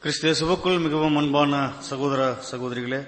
கிறிஸ்திய சிவக்குள் மிகவும் அன்பான சகோதர சகோதரிகளே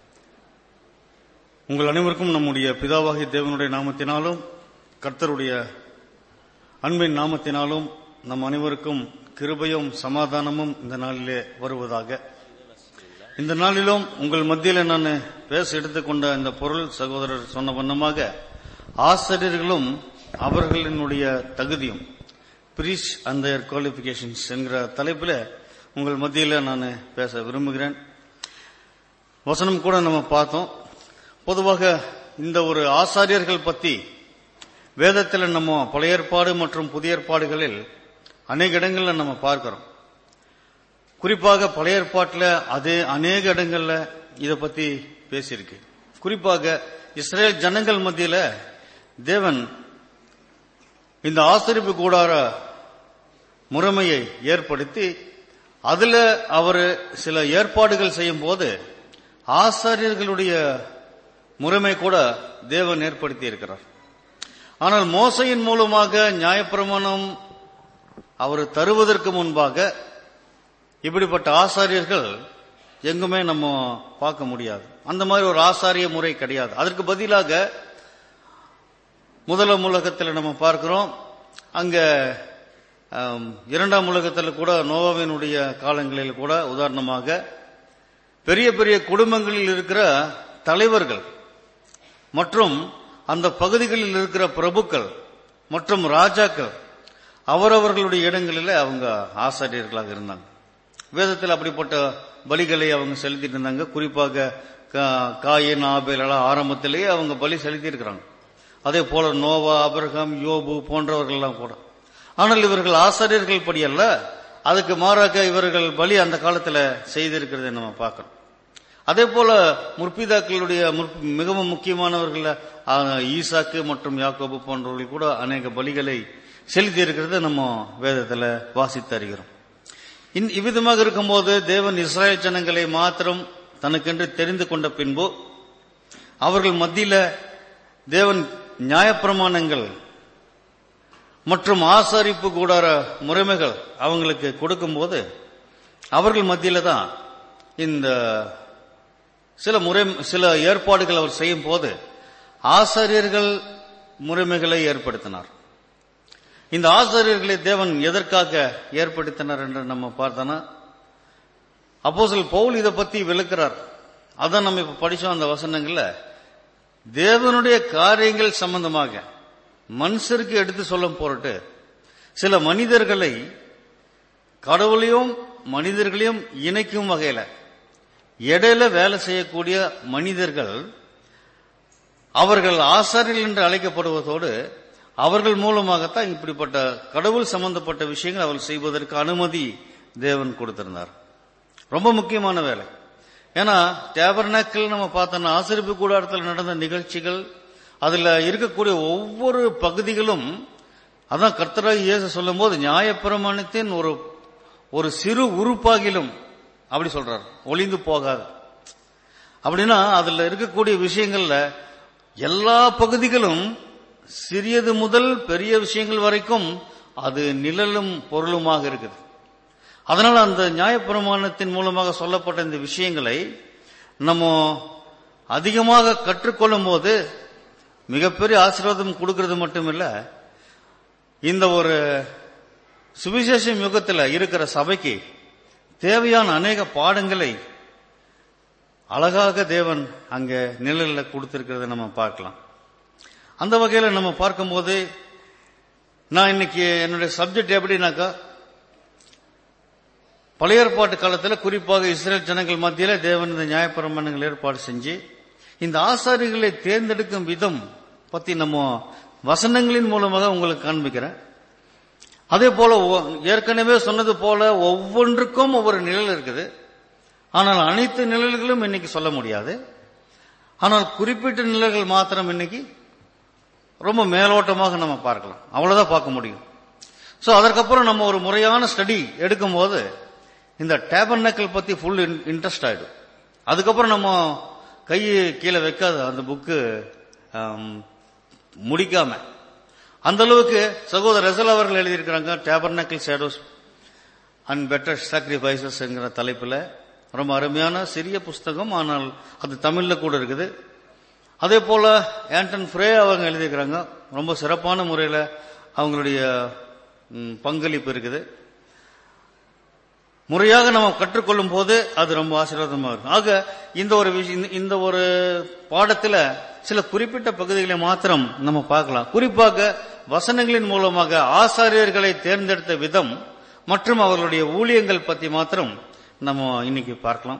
உங்கள் அனைவருக்கும் நம்முடைய பிதாவாகிய தேவனுடைய நாமத்தினாலும் கர்த்தருடைய அன்பின் நாமத்தினாலும் நம் அனைவருக்கும் கிருபையும் சமாதானமும் இந்த நாளிலே வருவதாக இந்த நாளிலும் உங்கள் மத்தியில் நான் பேச எடுத்துக்கொண்ட இந்த பொருள் சகோதரர் சொன்ன வண்ணமாக ஆசிரியர்களும் அவர்களினுடைய தகுதியும் பிரீச் அந்த குவாலிபிகேஷன்ஸ் என்கிற தலைப்பில் உங்கள் மத்தியில் நான் பேச விரும்புகிறேன் வசனம் கூட நம்ம பார்த்தோம் பொதுவாக இந்த ஒரு ஆசாரியர்கள் பத்தி வேதத்தில் நம்ம பழைய ஏற்பாடு மற்றும் புதிய ஏற்பாடுகளில் அநேக இடங்களில் நம்ம பார்க்கிறோம் குறிப்பாக பழைய ஏற்பாட்டில் அதே அநேக இடங்கள்ல இதை பத்தி பேசியிருக்கு குறிப்பாக இஸ்ரேல் ஜனங்கள் மத்தியில தேவன் இந்த ஆசிரிப்பு கூடார முறைமையை ஏற்படுத்தி அதுல அவர் சில ஏற்பாடுகள் செய்யும் போது ஆசாரியர்களுடைய முறைமை கூட தேவன் ஏற்படுத்தி இருக்கிறார் ஆனால் மோசையின் மூலமாக நியாயப்பிரமாணம் அவர் தருவதற்கு முன்பாக இப்படிப்பட்ட ஆசாரியர்கள் எங்குமே நம்ம பார்க்க முடியாது அந்த மாதிரி ஒரு ஆசாரிய முறை கிடையாது அதற்கு பதிலாக முதலாம் உலகத்தில் நம்ம பார்க்கிறோம் அங்க இரண்டாம் உலகத்தில் கூட நோவாவினுடைய காலங்களில் கூட உதாரணமாக பெரிய பெரிய குடும்பங்களில் இருக்கிற தலைவர்கள் மற்றும் அந்த பகுதிகளில் இருக்கிற பிரபுக்கள் மற்றும் ராஜாக்கள் அவரவர்களுடைய இடங்களில் அவங்க ஆசாரியர்களாக இருந்தாங்க வேதத்தில் அப்படிப்பட்ட பலிகளை அவங்க செலுத்திட்டு இருந்தாங்க குறிப்பாக காயின் ஆபேல் எல்லாம் ஆரம்பத்திலேயே அவங்க பலி செலுத்தி இருக்கிறாங்க அதே போல நோவா அபிரகாம் யோபு போன்றவர்கள்லாம் கூட ஆனால் இவர்கள் ஆசாரியர்கள் படி அல்ல அதுக்கு மாறாக இவர்கள் பலி அந்த காலத்தில் செய்திருக்கிறதை நம்ம பார்க்கிறோம் அதே போல முற்பிதாக்களுடைய மிகவும் முக்கியமானவர்கள் ஈசாக்கு மற்றும் யாக்கோபு போன்றவர்கள் கூட அநேக பலிகளை செலுத்தி இருக்கிறத நம்ம வேதத்தில் வாசித்து அறிகிறோம் இவ்விதமாக இருக்கும்போது தேவன் இஸ்ராயல் ஜனங்களை மாத்திரம் தனக்கென்று தெரிந்து கொண்ட பின்பு அவர்கள் மத்தியில தேவன் நியாயப்பிரமாணங்கள் மற்றும் ஆசாரிப்பு கூடார முறைமைகள் அவங்களுக்கு கொடுக்கும்போது அவர்கள் மத்தியில தான் இந்த சில முறை சில ஏற்பாடுகள் அவர் செய்யும் போது ஆசாரியர்கள் முறைமைகளை ஏற்படுத்தினார் இந்த ஆசாரியர்களை தேவன் எதற்காக ஏற்படுத்தினார் என்று நம்ம பார்த்தோன்னா அப்போசல் பவுல் இதை பத்தி விளக்குறார் அதான் நம்ம இப்ப படிச்சோம் அந்த வசனங்கள்ல தேவனுடைய காரியங்கள் சம்பந்தமாக மனுஷருக்கு எடுத்து சொல்ல போறட்டு சில மனிதர்களை கடவுளையும் மனிதர்களையும் இணைக்கும் வகையில இடையில வேலை செய்யக்கூடிய மனிதர்கள் அவர்கள் ஆசாரியர்கள் என்று அழைக்கப்படுவதோடு அவர்கள் மூலமாகத்தான் இப்படிப்பட்ட கடவுள் சம்பந்தப்பட்ட விஷயங்கள் அவர்கள் செய்வதற்கு அனுமதி தேவன் கொடுத்திருந்தார் ரொம்ப முக்கியமான வேலை ஏன்னா டேபர்னாக்கில் நம்ம பார்த்தோம்னா ஆசிரிப்பு கூடாரத்தில் நடந்த நிகழ்ச்சிகள் அதுல இருக்கக்கூடிய ஒவ்வொரு பகுதிகளும் அதான் கர்த்தராக இயேசு சொல்லும் போது நியாயப்பிரமாணத்தின் ஒரு ஒரு சிறு உறுப்பாகிலும் அப்படி சொல்றார் ஒளிந்து போகாது அப்படின்னா அதுல இருக்கக்கூடிய விஷயங்கள்ல எல்லா பகுதிகளும் சிறியது முதல் பெரிய விஷயங்கள் வரைக்கும் அது நிழலும் பொருளுமாக இருக்குது அதனால அந்த நியாயப்பிரமாணத்தின் மூலமாக சொல்லப்பட்ட இந்த விஷயங்களை நம்ம அதிகமாக கற்றுக்கொள்ளும் போது மிகப்பெரிய ஆசீர்வாதம் கொடுக்கறது மட்டுமில்ல இந்த ஒரு சுவிசேஷம் யுகத்தில் இருக்கிற சபைக்கு தேவையான அநேக பாடங்களை அழகாக தேவன் அங்க நிழலில் கொடுத்திருக்கிறத நம்ம பார்க்கலாம் அந்த வகையில் நம்ம பார்க்கும்போது நான் இன்னைக்கு என்னுடைய சப்ஜெக்ட் எப்படின்னாக்கா பழைய ஏற்பாட்டு காலத்தில் குறிப்பாக இஸ்ரேல் ஜனங்கள் மத்தியில் தேவன் இந்த நியாயப்பிரமாணங்கள் ஏற்பாடு செஞ்சு இந்த ஆசாரிகளை தேர்ந்தெடுக்கும் விதம் பத்தி நம்ம வசனங்களின் மூலமாக உங்களுக்கு காண்பிக்கிறேன் அதே போல ஏற்கனவே சொன்னது போல ஒவ்வொன்றுக்கும் ஒவ்வொரு நிழல் இருக்குது ஆனால் அனைத்து நிழல்களும் இன்னைக்கு சொல்ல முடியாது ஆனால் குறிப்பிட்ட நிழல்கள் மாத்திரம் இன்னைக்கு ரொம்ப மேலோட்டமாக நம்ம பார்க்கலாம் அவ்வளவுதான் பார்க்க முடியும் ஸோ அதற்கப்புறம் நம்ம ஒரு முறையான ஸ்டடி எடுக்கும்போது இந்த டேபர்னக்கல் பத்தி ஃபுல் இன்ட்ரெஸ்ட் ஆயிடும் அதுக்கப்புறம் நம்ம கையை கீழே வைக்காத அந்த புக்கு முடிக்காம அந்த அளவுக்கு சகோதரர் ரசல் அவர்கள் எழுதியிருக்கிறாங்க tabernacle shadows and better sacrifices என்கிற தலைப்பில் ரொம்ப அருமையான சிறிய புஸ்தகம் ஆனால் அது தமிழ்ல கூட இருக்குது அதே போல ஆண்டன் ஃப்ரே அவங்க எழுதியிருக்கிறாங்க ரொம்ப சிறப்பான முறையில் அவங்களுடைய ம், பங்களிப்பு இருக்குது முறையாக நம்ம கற்றுக்கொள்ளும் போது அது ரொம்ப ஆசீர்வாதமா இருக்கும் ஆக இந்த ஒரு விஷயம் இந்த ஒரு பாடத்துல சில குறிப்பிட்ட பகுதிகளை மாத்திரம் நம்ம பார்க்கலாம் குறிப்பாக வசனங்களின் மூலமாக ஆசாரியர்களை தேர்ந்தெடுத்த விதம் மற்றும் அவர்களுடைய ஊழியங்கள் பத்தி மாத்திரம் நம்ம இன்னைக்கு பார்க்கலாம்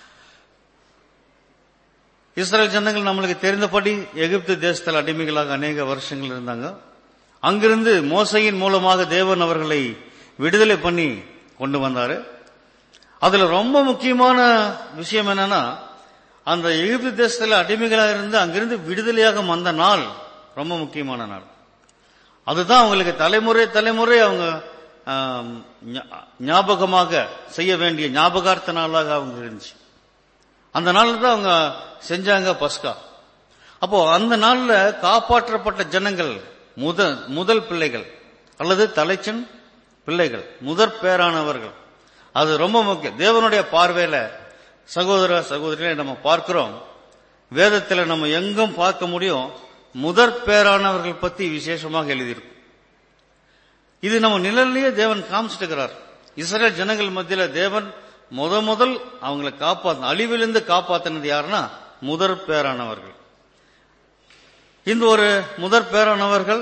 இஸ்ரேல் ஜனங்கள் நம்மளுக்கு தெரிந்தபடி எகிப்து தேசத்தில் அடிமைகளாக அநேக வருஷங்கள் இருந்தாங்க அங்கிருந்து மோசையின் மூலமாக தேவன் அவர்களை விடுதலை பண்ணி கொண்டு வந்தாரு அதுல ரொம்ப முக்கியமான விஷயம் என்னன்னா அந்த எகிப்து தேசத்துல அடிமைகளாக இருந்து அங்கிருந்து விடுதலையாக வந்த நாள் ரொம்ப முக்கியமான நாள் அதுதான் அவங்களுக்கு தலைமுறை தலைமுறை அவங்க ஆம், ஞா- ஞாபகமாக செய்ய வேண்டிய ஞாபகார்த்த நாளாக அவங்க இருந்துச்சு அந்த நாள்ல தான் அவங்க செஞ்சாங்க பஸ்கா அப்போ அந்த நாள்ல காப்பாற்றப்பட்ட ஜனங்கள் முத முதல் பிள்ளைகள் அல்லது தலைச்சன் பிள்ளைகள் முதற் பேரானவர்கள் அது ரொம்ப முக்கியம் தேவனுடைய பார்வையில சகோதர சகோதரிகளை நம்ம பார்க்கிறோம் வேதத்துல நம்ம எங்கும் பார்க்க முடியும் முதற் பேரானவர்கள் பத்தி விசேஷமாக எழுதியிருக்கும் இது நம்ம நிழல்லையே தேவன் காமிச்சிட்டுக்கிறார் இஸ்ரேல் ஜனங்கள் மத்தியில தேவன் முத முதல் அவங்களை காப்பாத்த அழிவிலிருந்து காப்பாத்தினது யாருன்னா முதற் பேரானவர்கள் இந்த ஒரு முதற் பேரானவர்கள்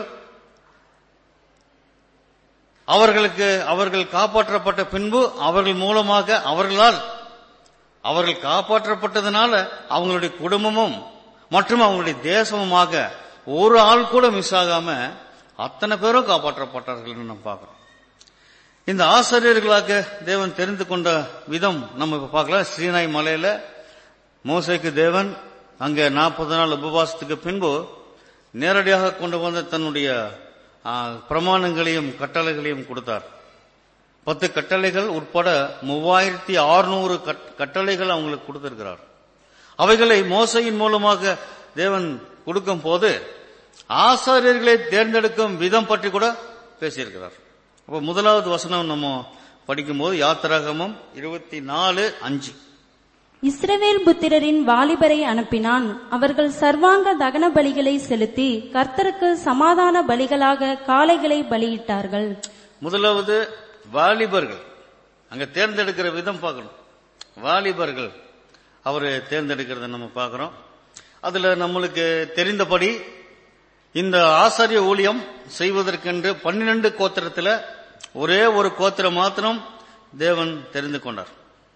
அவர்களுக்கு அவர்கள் காப்பாற்றப்பட்ட பின்பு அவர்கள் மூலமாக அவர்களால் அவர்கள் காப்பாற்றப்பட்டதுனால அவங்களுடைய குடும்பமும் மற்றும் அவங்களுடைய தேசமுமாக ஒரு ஆள் கூட மிஸ் ஆகாம அத்தனை பேரும் காப்பாற்றப்பட்டார்கள் நம்ம பார்க்கிறோம் இந்த ஆசிரியர்களாக தேவன் தெரிந்து கொண்ட விதம் நம்ம இப்ப பார்க்கலாம் ஸ்ரீநாய் மலையில மோசைக்கு தேவன் அங்க நாற்பது நாள் உபவாசத்துக்கு பின்பு நேரடியாக கொண்டு வந்த தன்னுடைய ஆ, பிரமாணங்களையும் கட்டளைகளையும் கொடுத்தார் பத்து கட்டளைகள் உட்பட மூவாயிரத்தி அறுநூறு கட்டளைகள் அவங்களுக்கு கொடுத்திருக்கிறார் அவைகளை மோசையின் மூலமாக தேவன் கொடுக்கும் போது ஆசாரியர்களை தேர்ந்தெடுக்கும் விதம் பற்றி கூட பேசியிருக்கிறார் அப்ப முதலாவது வசனம் நம்ம படிக்கும்போது யாத்திராகமம் இருபத்தி நாலு அஞ்சு இஸ்ரவேல் புத்திரரின் வாலிபரை அனுப்பினான் அவர்கள் சர்வாங்க தகன பலிகளை செலுத்தி கர்த்தருக்கு சமாதான பலிகளாக காளைகளை பலியிட்டார்கள் முதலாவது வாலிபர்கள் அங்க தேர்ந்தெடுக்கிற விதம் பார்க்கணும் வாலிபர்கள் அவரை தேர்ந்தெடுக்கிறத நம்ம பார்க்கிறோம் அதுல நம்மளுக்கு தெரிந்தபடி இந்த ஆசாரிய ஊழியம் செய்வதற்கென்று பன்னிரண்டு கோத்திரத்துல ஒரே ஒரு கோத்திரம் மாத்திரம் தேவன் தெரிந்து கொண்டார்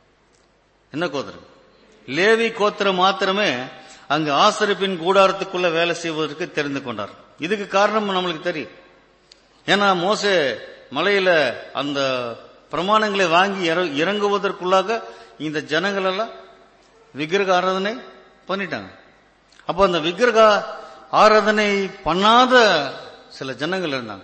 என்ன கோத்திரம் லேவி கோத்திரம் மாத்திரமே அங்கு ஆசரிப்பின் கூடாரத்துக்குள்ள வேலை செய்வதற்கு தெரிந்து கொண்டார் இதுக்கு காரணம் நம்மளுக்கு தெரியும் ஏன்னா மோசே மலையில அந்த பிரமாணங்களை வாங்கி இற- இறங்குவதற்குள்ளாக இந்த ஜனங்கள் எல்லாம் விக்கிரக ஆராதனை பண்ணிட்டாங்க அப்போ அந்த விக்கிரக ஆராதனை பண்ணாத சில ஜனங்கள் இருந்தாங்க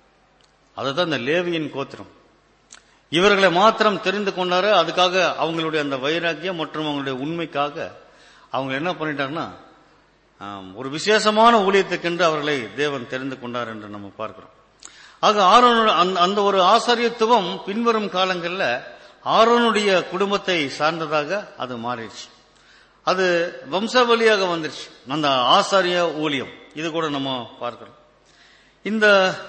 அதுதான் இந்த லேவியின் கோத்திரம் இவர்களை மாத்திரம் தெரிந்து கொண்டாரு அதுக்காக அவங்களுடைய அந்த வைராக்கியம் மற்றும் அவங்களுடைய உண்மைக்காக அவங்க என்ன பண்ணிட்டாங்கன்னா ஆம், ஒரு விசேஷமான ஊழியத்துக்கென்று அவர்களை தேவன் தெரிந்து கொண்டார் என்று நம்ம பார்க்கிறோம் ஆக ஆரோனோட அந்த- அந்த ஒரு ஆசாரியத்துவம் பின்வரும் காலங்கள்ல ஆரோனுடைய குடும்பத்தை சார்ந்ததாக அது மாறிடுச்சு அது வம்சாவளியாக வந்துருச்சு அந்த ஆசாரிய ஊழியம் இது கூட நம்ம பார்க்கிறோம் இந்த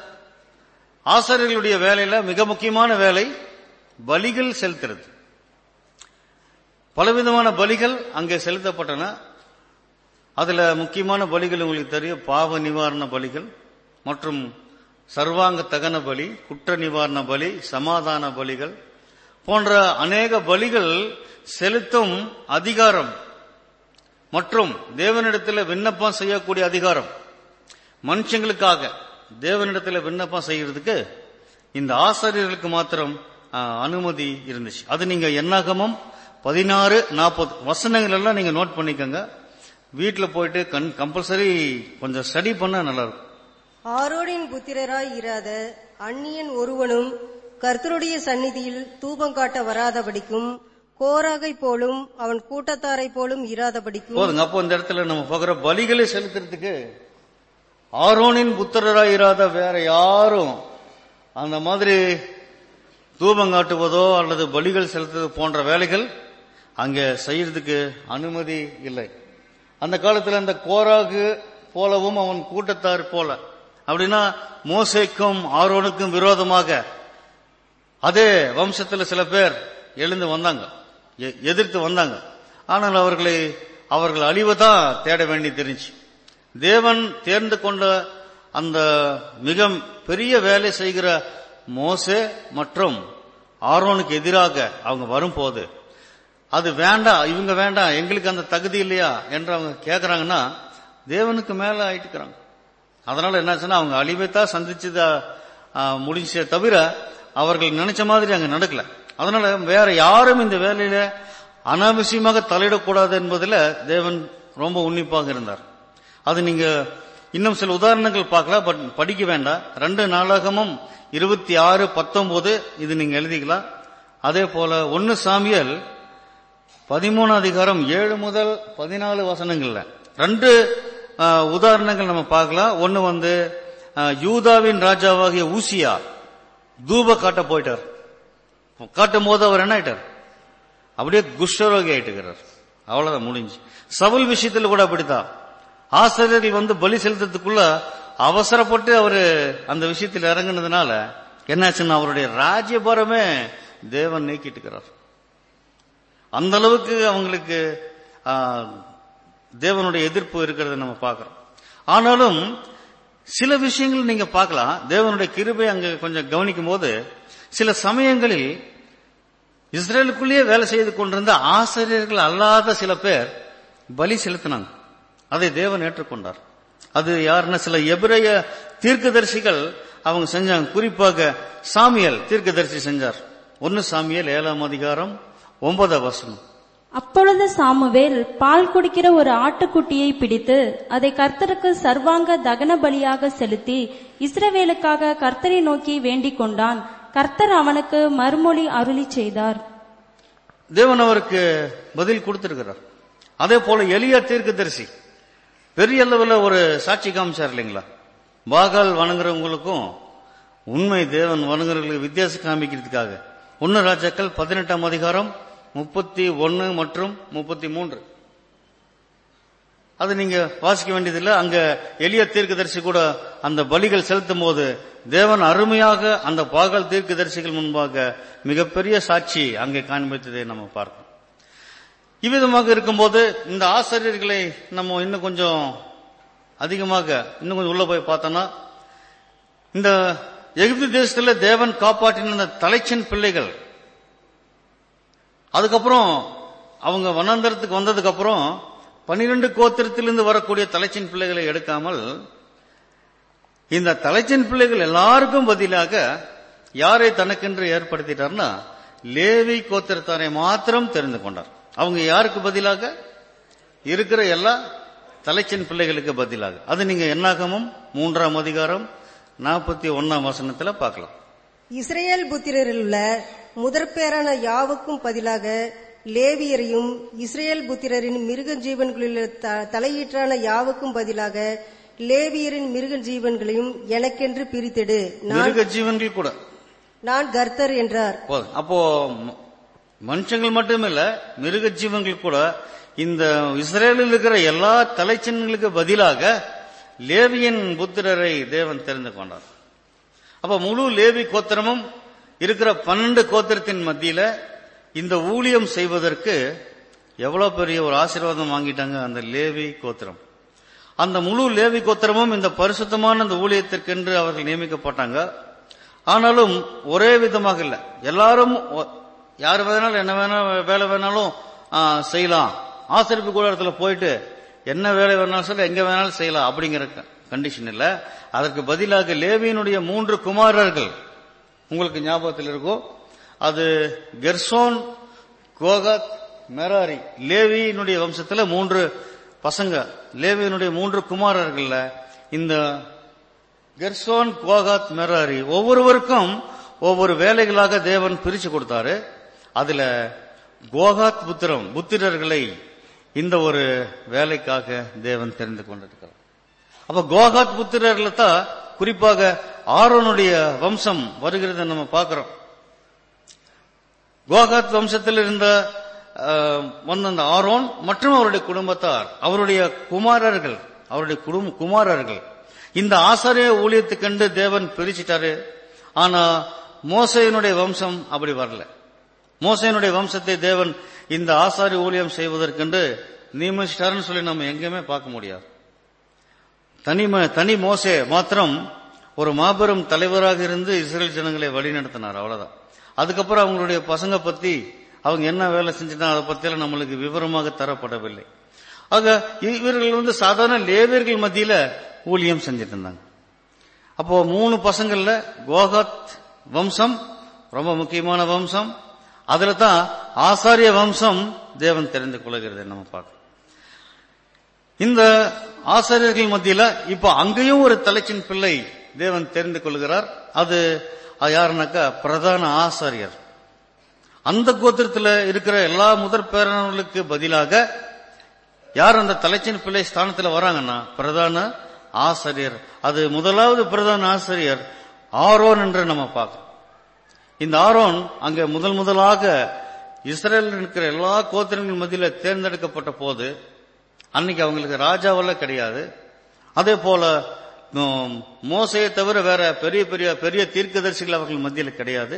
ஆசாரியர்களுடைய வேலையில மிக முக்கியமான வேலை பலிகள் செலுத்துறது பலவிதமான பலிகள் அங்கே செலுத்தப்பட்டன அதுல முக்கியமான பலிகள் உங்களுக்கு தெரியும் பாவ நிவாரண பலிகள் மற்றும் சர்வாங்க தகன பலி குற்ற நிவாரண பலி சமாதான பலிகள் போன்ற அநேக பலிகள் செலுத்தும் அதிகாரம் மற்றும் தேவனிடத்தில் விண்ணப்பம் செய்யக்கூடிய அதிகாரம் மனுஷங்களுக்காக தேவனிடத்தில் விண்ணப்பம் செய்யறதுக்கு இந்த ஆசாரியர்களுக்கு மாத்திரம் ஆ, அனுமதி இருந்துச்சு அது நீங்க என்னாகமம் பதினாறு நாற்பது வசனங்கள் எல்லாம் நீங்க நோட் பண்ணிக்கோங்க வீட்டுல போயிட்டு கண் கம்பல்சரி கொஞ்சம் ஸ்டடி பண்ணா நல்லா இருக்கும் ஆரோனின் புத்திரராய் இராத அந்நியன் ஒருவனும் கர்த்தருடைய சந்நிதியில் தூபம் காட்ட வராதபடிக்கும் கோராகை போலும் அவன் கூட்டத்தாரை போலும் இராதபடிக்கும் போதுங்க அப்போ இந்த இடத்துல நம்ம பார்க்கிற பலிகளை செலுத்துறதுக்கு ஆரோனின் புத்திரராய் இராத வேற யாரும் அந்த மாதிரி தூபம் காட்டுவதோ அல்லது பலிகள் செலுத்துவது போன்ற வேலைகள் அங்கே செய்யறதுக்கு அனுமதி இல்லை அந்த காலத்தில் அந்த கோராகு போலவும் அவன் கூட்டத்தார் போல அப்படின்னா மோசேக்கும் ஆரோனுக்கும் விரோதமாக அதே வம்சத்துல சில பேர் எழுந்து வந்தாங்க எ- எதிர்த்து வந்தாங்க ஆனால் அவர்களை அவர்கள் அழிவை தான் தேட வேண்டி தெரிஞ்சு தேவன் தேர்ந்து கொண்ட அந்த மிக பெரிய வேலை செய்கிற மோசே மற்றும் ஆரோனுக்கு எதிராக அவங்க வரும்போது அது வேண்டாம் இவங்க வேண்டாம் எங்களுக்கு அந்த தகுதி இல்லையா என்று அவங்க கேக்குறாங்கன்னா தேவனுக்கு மேல ஆயிட்டுக்கிறாங்க அதனால என்னாச்சுன்னா அவங்க அழிவைத்தான் சந்திச்சதா முடிஞ்சே தவிர அவர்கள் நினைச்ச மாதிரி அங்க நடக்கல அதனால வேற யாரும் இந்த வேலையில அனாவசியமாக தலையிடக்கூடாது என்பதுல தேவன் ரொம்ப உன்னிப்பாக இருந்தார் அது நீங்க இன்னும் சில உதாரணங்கள் பார்க்கலாம் பட் படிக்க வேண்டாம் ரெண்டு நாளாகமும் இருபத்தி ஆறு பத்தொன்பது இது நீங்க எழுதிக்கலாம் அதே போல ஒன்னு சாமியல் பதிமூணு அதிகாரம் ஏழு முதல் பதினாலு வசனங்கள்ல ரெண்டு ஆ, உதாரணங்கள் நம்ம பார்க்கலாம் ஒன்னு வந்து ஆ, யூதாவின் ராஜாவாகிய ஊசியா தூப காட்ட போயிட்டார் காட்டும் போது அவர் என்ன ஆயிட்டார் அப்படியே குஷ்டரோகி ஆயிட்டுக்கிறார் அவ்வளவுதான் முடிஞ்சு சவுல் விஷயத்துல கூட அப்படித்தான் ஆசிரியர்கள் வந்து பலி செலுத்துறதுக்குள்ள அவசரப்பட்டு அவரு அந்த விஷயத்தில் இறங்குனதுனால என்னாச்சுன்னா அவருடைய ராஜ்யபாரமே தேவன் நீக்கிட்டுக்கிறார் அந்த அளவுக்கு அவங்களுக்கு ஆ, தேவனுடைய எதிர்ப்பு இருக்கிறத நம்ம பார்க்கிறோம் ஆனாலும் சில விஷயங்கள் நீங்க பார்க்கலாம் தேவனுடைய கிருபை அங்க கொஞ்சம் கவனிக்கும் போது சில சமயங்களில் இஸ்ரேலுக்குள்ளேயே வேலை செய்து கொண்டிருந்த ஆசிரியர்கள் அல்லாத சில பேர் பலி செலுத்தினாங்க அதை தேவன் ஏற்றுக்கொண்டார் அது யாருன்னா சில எபிரேய தீர்க்கதரிசிகள் அவங்க செஞ்சாங்க குறிப்பாக சாமியல் தீர்க்கதரிசி செஞ்சார் ஒன்னு சாமியல் ஏழாம் அதிகாரம் ஒன்பதாம் வசனம் அப்பொழுது சாமுவேல் பால் குடிக்கிற ஒரு ஆட்டுக்குட்டியை பிடித்து அதை கர்த்தருக்கு சர்வாங்க தகன பலியாக செலுத்தி இஸ்ரவேலுக்காக கர்த்தரை நோக்கி வேண்டிக் கொண்டான் கர்த்தர் அவனுக்கு மறுமொழி அருளி செய்தார் தேவன் அவருக்கு பதில் கொடுத்திருக்கிறார் அதே போல எளிய தீர்க்கதரிசி பெரிய அளவில் ஒரு சாட்சி காமிச்சார் இல்லைங்களா பாகால் வணங்குறவங்களுக்கும் உண்மை தேவன் வணங்குறவங்களுக்கு வித்தியாசம் காமிக்கிறதுக்காக ஒன்னு ராஜாக்கள் பதினெட்டாம் அதிகாரம் முப்பத்தி ஒன்னு மற்றும் முப்பத்தி மூன்று அது நீங்க வாசிக்க வேண்டியதில்லை அங்க எளிய தீர்க்கதரிசி கூட அந்த பலிகள் செலுத்தும் போது தேவன் அருமையாக அந்த பாகல் தீர்க்கதரிசிகள் முன்பாக மிகப்பெரிய சாட்சி அங்கே காண்பித்ததை நம்ம பார்க்கிறோம் இவ்விதமாக இருக்கும்போது இந்த ஆசிரியர்களை நம்ம இன்னும் கொஞ்சம் அதிகமாக இன்னும் கொஞ்சம் உள்ள போய் பார்த்தோம்னா இந்த எகிப்து தேசத்துல தேவன் காப்பாற்றின அந்த தலைச்சின் பிள்ளைகள் அதுக்கப்புறம் அவங்க வனாந்தரத்துக்கு வந்ததுக்கு அப்புறம் பனிரெண்டு கோத்திரத்திலிருந்து வரக்கூடிய தலைச்சின் பிள்ளைகளை எடுக்காமல் இந்த தலைச்சின் பிள்ளைகள் எல்லாருக்கும் பதிலாக யாரை தனக்கென்று ஏற்படுத்திட்டார்னா லேவி கோத்திரத்தாரை மாத்திரம் தெரிந்து கொண்டார் அவங்க யாருக்கு பதிலாக இருக்கிற எல்லா தலைச்சின் பிள்ளைகளுக்கு பதிலாக அது நீங்க என்னாகமும் மூன்றாம் அதிகாரம் நாற்பத்தி ஒன்னாம் வசனத்துல பார்க்கலாம் இஸ்ரேல் புத்திரரில் உள்ள முதற்பேரான யாவுக்கும் பதிலாக லேவியரையும் இஸ்ரேல் புத்திரரின் மிருக ஜீவன்களில் த- தலையீற்றான யாவுக்கும் பதிலாக லேவியரின் மிருக ஜீவன்களையும் எனக்கென்று பிரித்தெடு நான் மிருக ஜீவன்கள் கூட நான் கர்த்தர் என்றார் போதும் அப்போ ம- மனுஷங்கள் மட்டுமில்ல மிருக ஜீவன்கள் கூட இந்த இஸ்ரேலில் இருக்கிற எல்லா தலைச்சின்களுக்கு பதிலாக லேவியன் புத்திரரை தேவன் தெரிந்து கொண்டார் அப்ப முழு லேவி கோத்திரமும் இருக்கிற பன்னெண்டு கோத்திரத்தின் மத்தியில இந்த ஊழியம் செய்வதற்கு எவ்வளவு பெரிய ஒரு ஆசீர்வாதம் வாங்கிட்டாங்க அந்த லேவி கோத்திரம் அந்த முழு லேவி கோத்திரமும் இந்த பரிசுத்தமான அந்த ஊழியத்திற்கென்று அவர்கள் நியமிக்கப்பட்டாங்க ஆனாலும் ஒரே விதமாக இல்ல எல்லாரும் ஒ- யார் வேணாலும் என்ன வேணாலும் வேலை வேணாலும் ஆ, செய்யலாம் ஆசிரியப்பு கூடத்துல போயிட்டு என்ன வேலை வேணாலும் சொல்ல எங்க வேணாலும் செய்யலாம் அப்படிங்கிற கண்டிஷன் இல்ல அதற்கு பதிலாக லேவியினுடைய மூன்று குமாரர்கள் உங்களுக்கு ஞாபகத்தில் இருக்கும் அது கெர்சோன் கோகத் மெராரி லேவியினுடைய வம்சத்துல மூன்று பசங்க லேவியினுடைய மூன்று குமாரர்கள்ல இந்த கெர்சோன் கோகாத் மெராரி ஒவ்வொருவருக்கும் ஒவ்வொரு வேலைகளாக தேவன் பிரிச்சு கொடுத்தாரு அதுல கோகாத் புத்திரம் புத்திரர்களை இந்த ஒரு வேலைக்காக தேவன் தெரிந்து கொண்டிருக்கிறார் அப்ப கோகாத் புத்திரர்ல தான் குறிப்பாக ஆரோனுடைய வம்சம் வருகிறத நம்ம பார்க்கிறோம் கோகாத் வம்சத்தில் இருந்த அஹ், வந்த அந்த ஆரோன் மற்றும் அவருடைய குடும்பத்தார் அவருடைய குமாரர்கள் அவருடைய குடும்ப குமாரர்கள் இந்த ஆசாரிய ஊழியத்தை கண்டு தேவன் பிரிச்சிட்டாரு ஆனா மோசையினுடைய வம்சம் அப்படி வரல மோசையினுடைய வம்சத்தை தேவன் இந்த ஆசாரி ஊழியம் செய்வதற்கென்று நியமிச்சிட்டாருன்னு சொல்லி நம்ம எங்கேயுமே பார்க்க முடியாது தனி ம- தனி மோசே மாத்திரம் ஒரு மாபெரும் தலைவராக இருந்து இஸ்ரேல் ஜனங்களை வழிநடத்தினார் அவ்வளவுதான் அதுக்கப்புறம் அவங்களுடைய பசங்க பத்தி அவங்க என்ன வேலை செஞ்சுட்டாங்க அதை பத்தியெல்லாம் நம்மளுக்கு விவரமாக தரப்படவில்லை ஆக இவர்கள் வந்து சாதாரண லேவியர்கள் மத்தியில ஊழியம் செஞ்சுட்டு இருந்தாங்க அப்போ மூணு பசங்கள்ல கோகாத் வம்சம் ரொம்ப முக்கியமான வம்சம் அதுல தான் ஆசாரிய வம்சம் தேவன் தெரிந்து கொள்கிறது நம்ம பார்க்கணும் இந்த ஆசாரியர்கள் மத்தியில இப்ப அங்கேயும் ஒரு தலைச்சின் பிள்ளை தேவன் தெரிந்து கொள்கிறார் அது அது யாருனாக்கா பிரதான ஆசாரியர் அந்த கோத்திரத்தில் இருக்கிற எல்லா முதற் பேரனர்களுக்கு பதிலாக யார் அந்த தலைச்சின் பிள்ளை ஸ்தானத்தில் வராங்கன்னா பிரதான ஆசிரியர் அது முதலாவது பிரதான ஆசிரியர் ஆரோன் என்று நம்ம பார்க்கிறோம் இந்த ஆரோன் அங்க முதல் முதலாக இஸ்ரேல் இருக்கிற எல்லா கோத்திரங்கள் மத்தியில தேர்ந்தெடுக்கப்பட்ட போது அன்னைக்கு அவங்களுக்கு ராஜாவெல்லாம் கிடையாது அதே போல உம், மோசையை தவிர வேற பெரிய பெரிய பெரிய தீர்க்கதரிசிகள் அவர்கள் மத்தியில் கிடையாது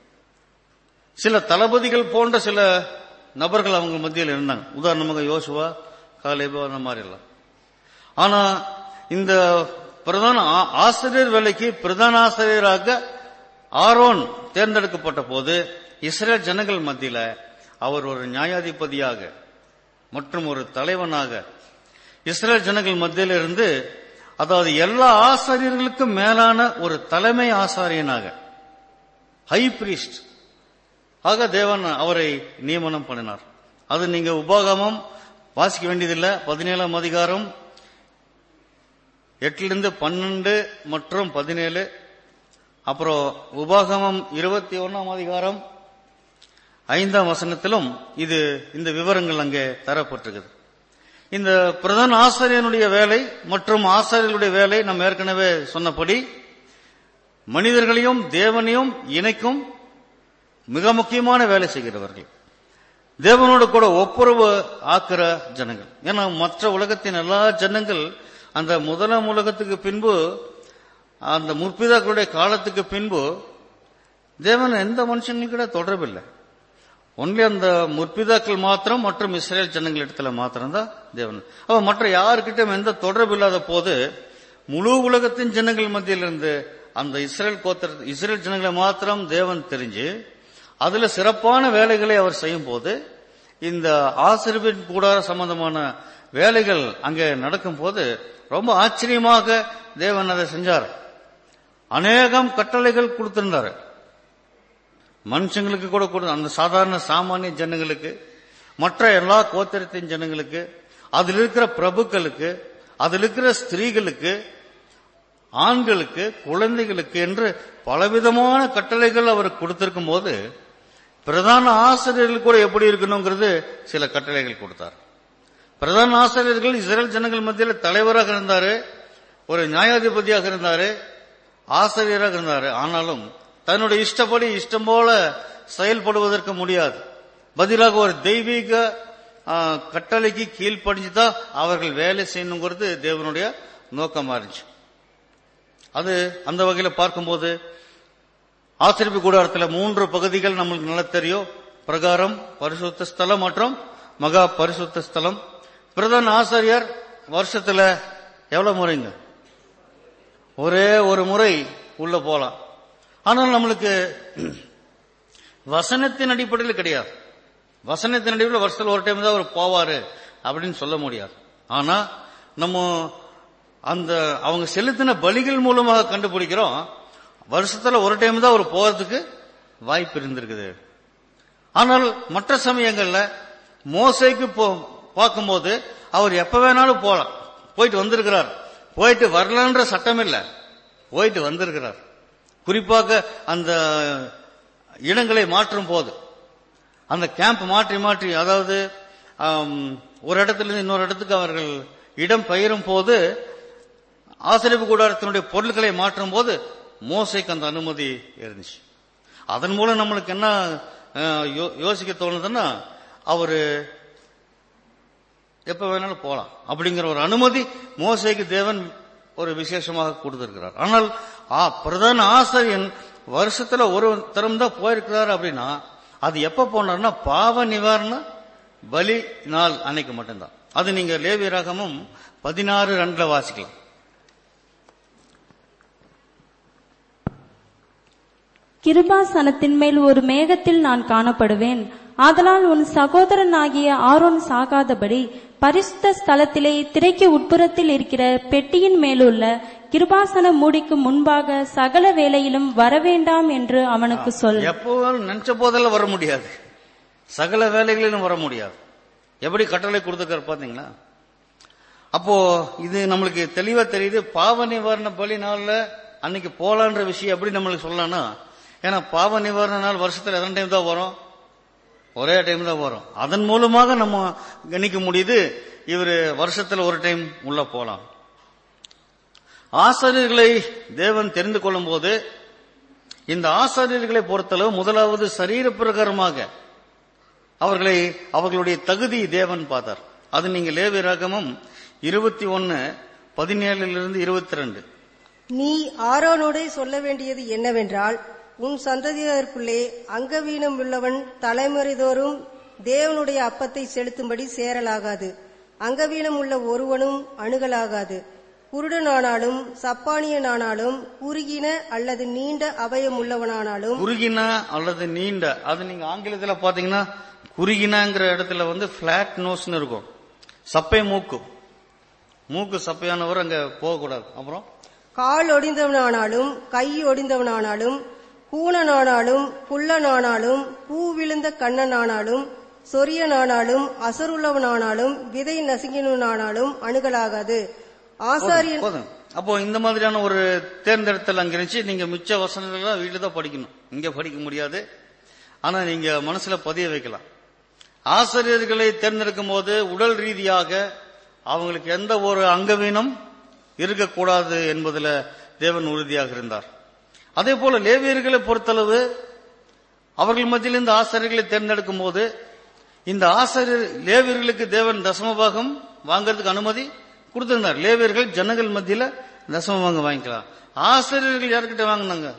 சில தளபதிகள் போன்ற சில நபர்கள் அவங்க மத்தியில் இருந்தாங்க உதாரணமாக யோசுவா காலேபா அந்த மாதிரி எல்லாம் ஆனா இந்த பிரதான ஆ- ஆசிரியர் வேலைக்கு பிரதான ஆசிரியராக ஆரோன் தேர்ந்தெடுக்கப்பட்ட போது இஸ்ரேல் ஜனங்கள் மத்தியில அவர் ஒரு நியாயாதிபதியாக மற்றும் ஒரு தலைவனாக இஸ்ரேல் ஜனங்கள் மத்தியில இருந்து அதாவது எல்லா ஆசாரியர்களுக்கும் மேலான ஒரு தலைமை ஆசாரியனாக ஹை பிரீஸ்ட் ஆக தேவன் அவரை நியமனம் பண்ணினார் அது நீங்க உபாகமம் வாசிக்க வேண்டியதில்லை பதினேழாம் அதிகாரம் எட்டிலிருந்து பன்னெண்டு மற்றும் பதினேழு அப்புறம் உபாகமம் இருபத்தி ஒன்னாம் அதிகாரம் ஐந்தாம் வசனத்திலும் இது இந்த விவரங்கள் அங்கே தரப்பட்டிருக்குது இந்த பிரதான ஆசிரியனுடைய வேலை மற்றும் ஆசிரியர்களுடைய வேலை நம்ம ஏற்கனவே சொன்னபடி மனிதர்களையும் தேவனையும் இணைக்கும் மிக முக்கியமான வேலை செய்கிறவர்கள் தேவனோடு கூட ஒப்புரவு ஆக்குற ஜனங்கள் ஏன்னா மற்ற உலகத்தின் எல்லா ஜனங்கள் அந்த முதலாம் உலகத்துக்கு பின்பு அந்த முற்பிதாக்களுடைய காலத்துக்கு பின்பு தேவன் எந்த மனுஷங்களும் கூட தொடர்பில்லை ஒன்லி அந்த முற்பிதாக்கள் மாத்திரம் மற்றும் இஸ்ரேல் ஜனங்கள் இடத்துல மாத்திரம்தான் தேவன் அப்ப மற்ற யாருக்கிட்டும் எந்த தொடர்பு இல்லாத போது முழு உலகத்தின் ஜனங்கள் மத்தியிலிருந்து அந்த இஸ்ரேல் கோத்திர இஸ்ரேல் ஜனங்களை மாத்திரம் தேவன் தெரிஞ்சு அதுல சிறப்பான வேலைகளை அவர் செய்யும் போது இந்த ஆசிரியர் கூடார சம்பந்தமான வேலைகள் அங்கே நடக்கும் போது ரொம்ப ஆச்சரியமாக தேவன் அதை செஞ்சார் அநேகம் கட்டளைகள் கொடுத்திருந்தாரு மனுஷங்களுக்கு கூட கொடு அந்த சாதாரண சாமானிய ஜனங்களுக்கு மற்ற எல்லா கோத்திரத்தின் ஜனங்களுக்கு அதில் இருக்கிற பிரபுக்களுக்கு அதில் இருக்கிற ஸ்திரீகளுக்கு ஆண்களுக்கு குழந்தைகளுக்கு என்று பலவிதமான கட்டளைகள் அவர் கொடுத்திருக்கும் போது பிரதான ஆசிரியர்கள் கூட எப்படி இருக்கணுங்கிறது சில கட்டளைகள் கொடுத்தார் பிரதான ஆசிரியர்கள் இஸ்ரேல் ஜனங்கள் மத்தியில் தலைவராக இருந்தாரு ஒரு நியாயாதிபதியாக இருந்தாரு ஆசிரியராக இருந்தாரு ஆனாலும் தன்னுடைய இஷ்டப்படி இஷ்டம் போல செயல்படுவதற்கு முடியாது பதிலாக ஒரு தெய்வீக ஆ, கட்டளைக்கு கீழ்ப்படிஞ்சுதான் அவர்கள் வேலை செய்யணுங்கிறது தேவனுடைய நோக்கமா இருந்துச்சு அது அந்த வகையில பார்க்கும்போது ஆசிரியப்பு கூடாரத்தில் மூன்று பகுதிகள் நம்மளுக்கு நல்லா தெரியும் பிரகாரம் பரிசுத்த ஸ்தலம் மற்றும் மகா பரிசுத்த ஸ்தலம் பிரதான ஆசிரியர் வருஷத்துல எவ்வளவு முறைங்க ஒரே ஒரு முறை உள்ள போலாம் ஆனால் நம்மளுக்கு வசனத்தின் அடிப்படையில் கிடையாது வசனத்தின் அடிப்படையில் வருஷத்துல ஒரு டைம் தான் அவர் போவாரு அப்படின்னு சொல்ல முடியாது ஆனா நம்ம அந்த அவங்க செலுத்தின பலிகள் மூலமாக கண்டுபிடிக்கிறோம் வருஷத்துல ஒரு டைம் தான் அவர் போறதுக்கு வாய்ப்பு இருந்திருக்குது ஆனால் மற்ற சமயங்கள்ல மோசைக்கு போ- பார்க்கும்போது அவர் எப்ப வேணாலும் போலாம் போயிட்டு வந்திருக்கிறார் போயிட்டு வரலான்ற சட்டம் இல்ல போயிட்டு வந்திருக்கிறார் குறிப்பாக அந்த இடங்களை மாற்றும் போது அந்த கேம்ப் மாற்றி மாற்றி அதாவது ஆம், ஒரு இடத்துல இருந்து இன்னொரு இடத்துக்கு அவர்கள் இடம் பெயரும் போது ஆசிரியப்பு கூடாரத்தினுடைய பொருட்களை மாற்றும் போது மோசைக்கு அந்த அனுமதி இருந்துச்சு அதன் மூலம் நம்மளுக்கு என்ன அஹ், யோ- யோசிக்க தோணுதுன்னா அவரு எப்ப வேணாலும் போலாம் அப்படிங்கிற ஒரு அனுமதி மோசைக்கு தேவன் ஒரு விசேஷமாக கொடுத்திருக்கிறார் ஆனால் ஆ, பிரதான ஆசிரியன் வருஷத்துல ஒரு தரம் தான் போயிருக்கிறார் அப்படின்னா அது எப்ப போனார்னா பாவ நிவாரண பலி நாள் அன்னைக்கு மட்டும்தான் அது நீங்க லேவி ரகமும் பதினாறு ரெண்டுல வாசிக்கலாம் கிருபாசனத்தின் மேல் ஒரு மேகத்தில் நான் காணப்படுவேன் ஆதலால் உன் சகோதரனாகிய ஆரோன் சாகாதபடி பரிசுத்த ஸ்தலத்திலே திரைக்கு உட்புறத்தில் இருக்கிற பெட்டியின் மேலுள்ள கிருபாசன மூடிக்கு முன்பாக சகல வேளையிலும் வரவேண்டாம் என்று அவனுக்கு சொல் எப்போதும் நினைச்ச போதெல்லாம் வர முடியாது சகல வேலைகளிலும் வர முடியாது எப்படி கட்டளை கொடுத்துருக்காரு பாத்தீங்களா அப்போ இது நம்மளுக்கு தெளிவா தெரியுது பாவ நிவாரண பலி நாள்ல அன்னைக்கு போலான்ற விஷயம் எப்படி நம்மளுக்கு சொல்லலாம்னா ஏன்னா பாவ நிவாரண நாள் வருஷத்துல எத்தனை டைம் தான் வரும் ஒரே டைம் தான் வரும் அதன் மூலமாக நம்ம கணிக்க முடியுது இவர் வருஷத்துல ஒரு டைம் உள்ள போலாம் ஆசிரியர்களை தேவன் தெரிந்து கொள்ளும் போது இந்த ஆசாரியர்களை பொறுத்தளவு முதலாவது சரீர பிரகாரமாக அவர்களை அவர்களுடைய தகுதி தேவன் பார்த்தார் அது நீங்க லேவி ரகமும் இருபத்தி ஒன்னு பதினேழுலிருந்து இருபத்தி ரெண்டு நீ ஆரோனோடே சொல்ல வேண்டியது என்னவென்றால் உன் சந்ததியருக்குள்ளே அங்கவீனம் உள்ளவன் தலைமுறைதோறும் தேவனுடைய அப்பத்தை செலுத்தும்படி சேரலாகாது அங்கவீனம் உள்ள ஒருவனும் அணுகலாகாது குருடனானாலும் சப்பானியனானாலும் குறுகின அல்லது நீண்ட அவயம் உள்ளவனானாலும் குறுகின அல்லது நீண்ட அது நீங்க ஆங்கிலத்துல பாத்தீங்கன்னா குறுகினங்கிற இடத்துல வந்து பிளாட் நோஸ்னு இருக்கும் சப்பை மூக்கு மூக்கு சப்பையானவர் அங்க போகக்கூடாது அப்புறம் கால் ஒடிந்தவனானாலும் கை ஒடிந்தவனானாலும் கூணனானாலும் குள்ளனானாலும் பூ விழுந்த கண்ணனானாலும் சொரியனானாலும் அசருள்ளவனானாலும் விதை நசுங்கினானாலும் அணுகலாகாது ஆசாரியன் போதும் அப்போ இந்த மாதிரியான ஒரு தேர்ந்தெடுத்தல் அங்க இருந்துச்சு நீங்க மிச்ச வசனங்கள்லாம் வீட்டுல தான் படிக்கணும் இங்க படிக்க முடியாது ஆனா நீங்க மனசுல பதிய வைக்கலாம் ஆசிரியர்களை தேர்ந்தெடுக்கும் போது உடல் ரீதியாக அவங்களுக்கு எந்த ஒரு அங்கவீனம் இருக்கக்கூடாது என்பதுல தேவன் உறுதியாக இருந்தார் அதே போல லேவியர்களை பொறுத்தளவு அவர்கள் மத்தியிலிருந்து ஆசிரியர்களை தேர்ந்தெடுக்கும் போது இந்த ஆசிரியர் லேவியர்களுக்கு தேவன் தசமபாகம் வாங்குறதுக்கு அனுமதி கொடுத்திருந்தார் லேவியர்கள் ஜனங்கள் மத்தியில தசமபாகம் வாங்கிக்கலாம் ஆசிரியர்கள் யார்கிட்ட வாங்கினாங்க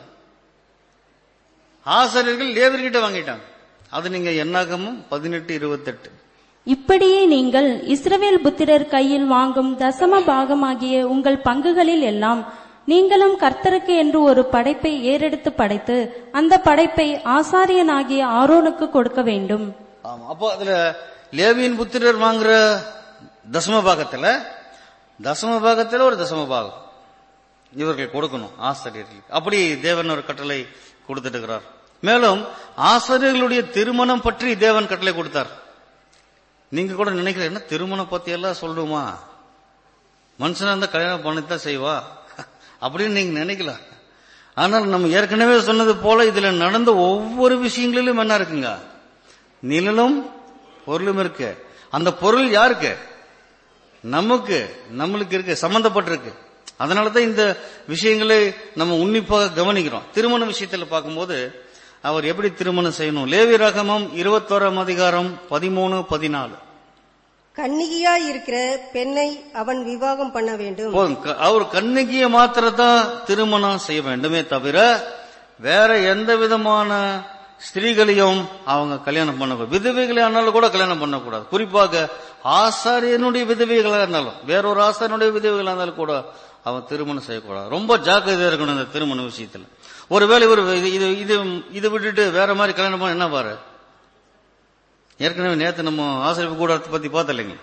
ஆசிரியர்கள் லேவியர்கிட்ட வாங்கிட்டாங்க அது நீங்க என்னாகமும் பதினெட்டு இருபத்தெட்டு இப்படியே நீங்கள் இஸ்ரவேல் புத்திரர் கையில் வாங்கும் தசம பாகமாகிய உங்கள் பங்குகளில் எல்லாம் நீங்களும் கர்த்தருக்கு என்று ஒரு படைப்பை ஏறெடுத்து படைத்து அந்த படைப்பை ஆசாரியனாகிய ஆரோனுக்கு கொடுக்க வேண்டும் ஆமா அப்போ அதுல லேவியின் புத்திரர் வாங்குற தசம பாகத்துல தசம பாகத்துல ஒரு தசம பாகம் இவர்கள் கொடுக்கணும் ஆசிரியர்களுக்கு அப்படி தேவன் ஒரு கட்டளை கொடுத்துட்டு இருக்கிறார் மேலும் ஆசிரியர்களுடைய திருமணம் பற்றி தேவன் கட்டளை கொடுத்தார் நீங்க கூட நினைக்கிற என்ன திருமணம் பத்தி எல்லாம் சொல்லுமா மனுஷனா இருந்தா கல்யாணம் பண்ணித்தான் செய்வா அப்படின்னு நீங்க நினைக்கலாம் ஆனால் நம்ம ஏற்கனவே சொன்னது போல இதுல நடந்த ஒவ்வொரு விஷயங்களிலும் என்ன இருக்குங்க நிழலும் பொருளும் இருக்கு அந்த பொருள் யாருக்கு நமக்கு நம்மளுக்கு இருக்கு சம்பந்தப்பட்டிருக்கு அதனாலதான் இந்த விஷயங்களை நம்ம உன்னிப்பாக கவனிக்கிறோம் திருமண விஷயத்துல பார்க்கும்போது அவர் எப்படி திருமணம் செய்யணும் லேவி ரகமம் இருபத்தோராம் அதிகாரம் பதிமூணு பதினாலு கன்னிகையாய் இருக்கிற பெண்ணை அவன் விவாகம் பண்ண வேண்டும் போதும் க- அவர் கண்ணிக்கிய மாத்திரத்தான் திருமணம் செய்ய வேண்டுமே தவிர வேற எந்த விதமான ஸ்திரீகளையும் அவங்க கல்யாணம் பண்ண விதவைகளை ஆனாலும் கூட கல்யாணம் பண்ணக்கூடாது குறிப்பாக ஆசாரியனுடைய விதவைகளா இருந்தாலும் வேறொரு ஆசாரியனுடைய விதவைகளா இருந்தாலும் கூட அவன் திருமணம் செய்யக்கூடாது ரொம்ப ஜாக்கிரதையா இருக்கணும் இந்த திருமண விஷயத்துல ஒருவேளை ஒரு இது இது இது இது விட்டுட்டு வேற மாதிரி கல்யாணம் பண்ண என்ன பாரு ஏற்கனவே நேத்து நம்ம ஆசிரியர் கூடத்தை பத்தி பார்த்தலைங்க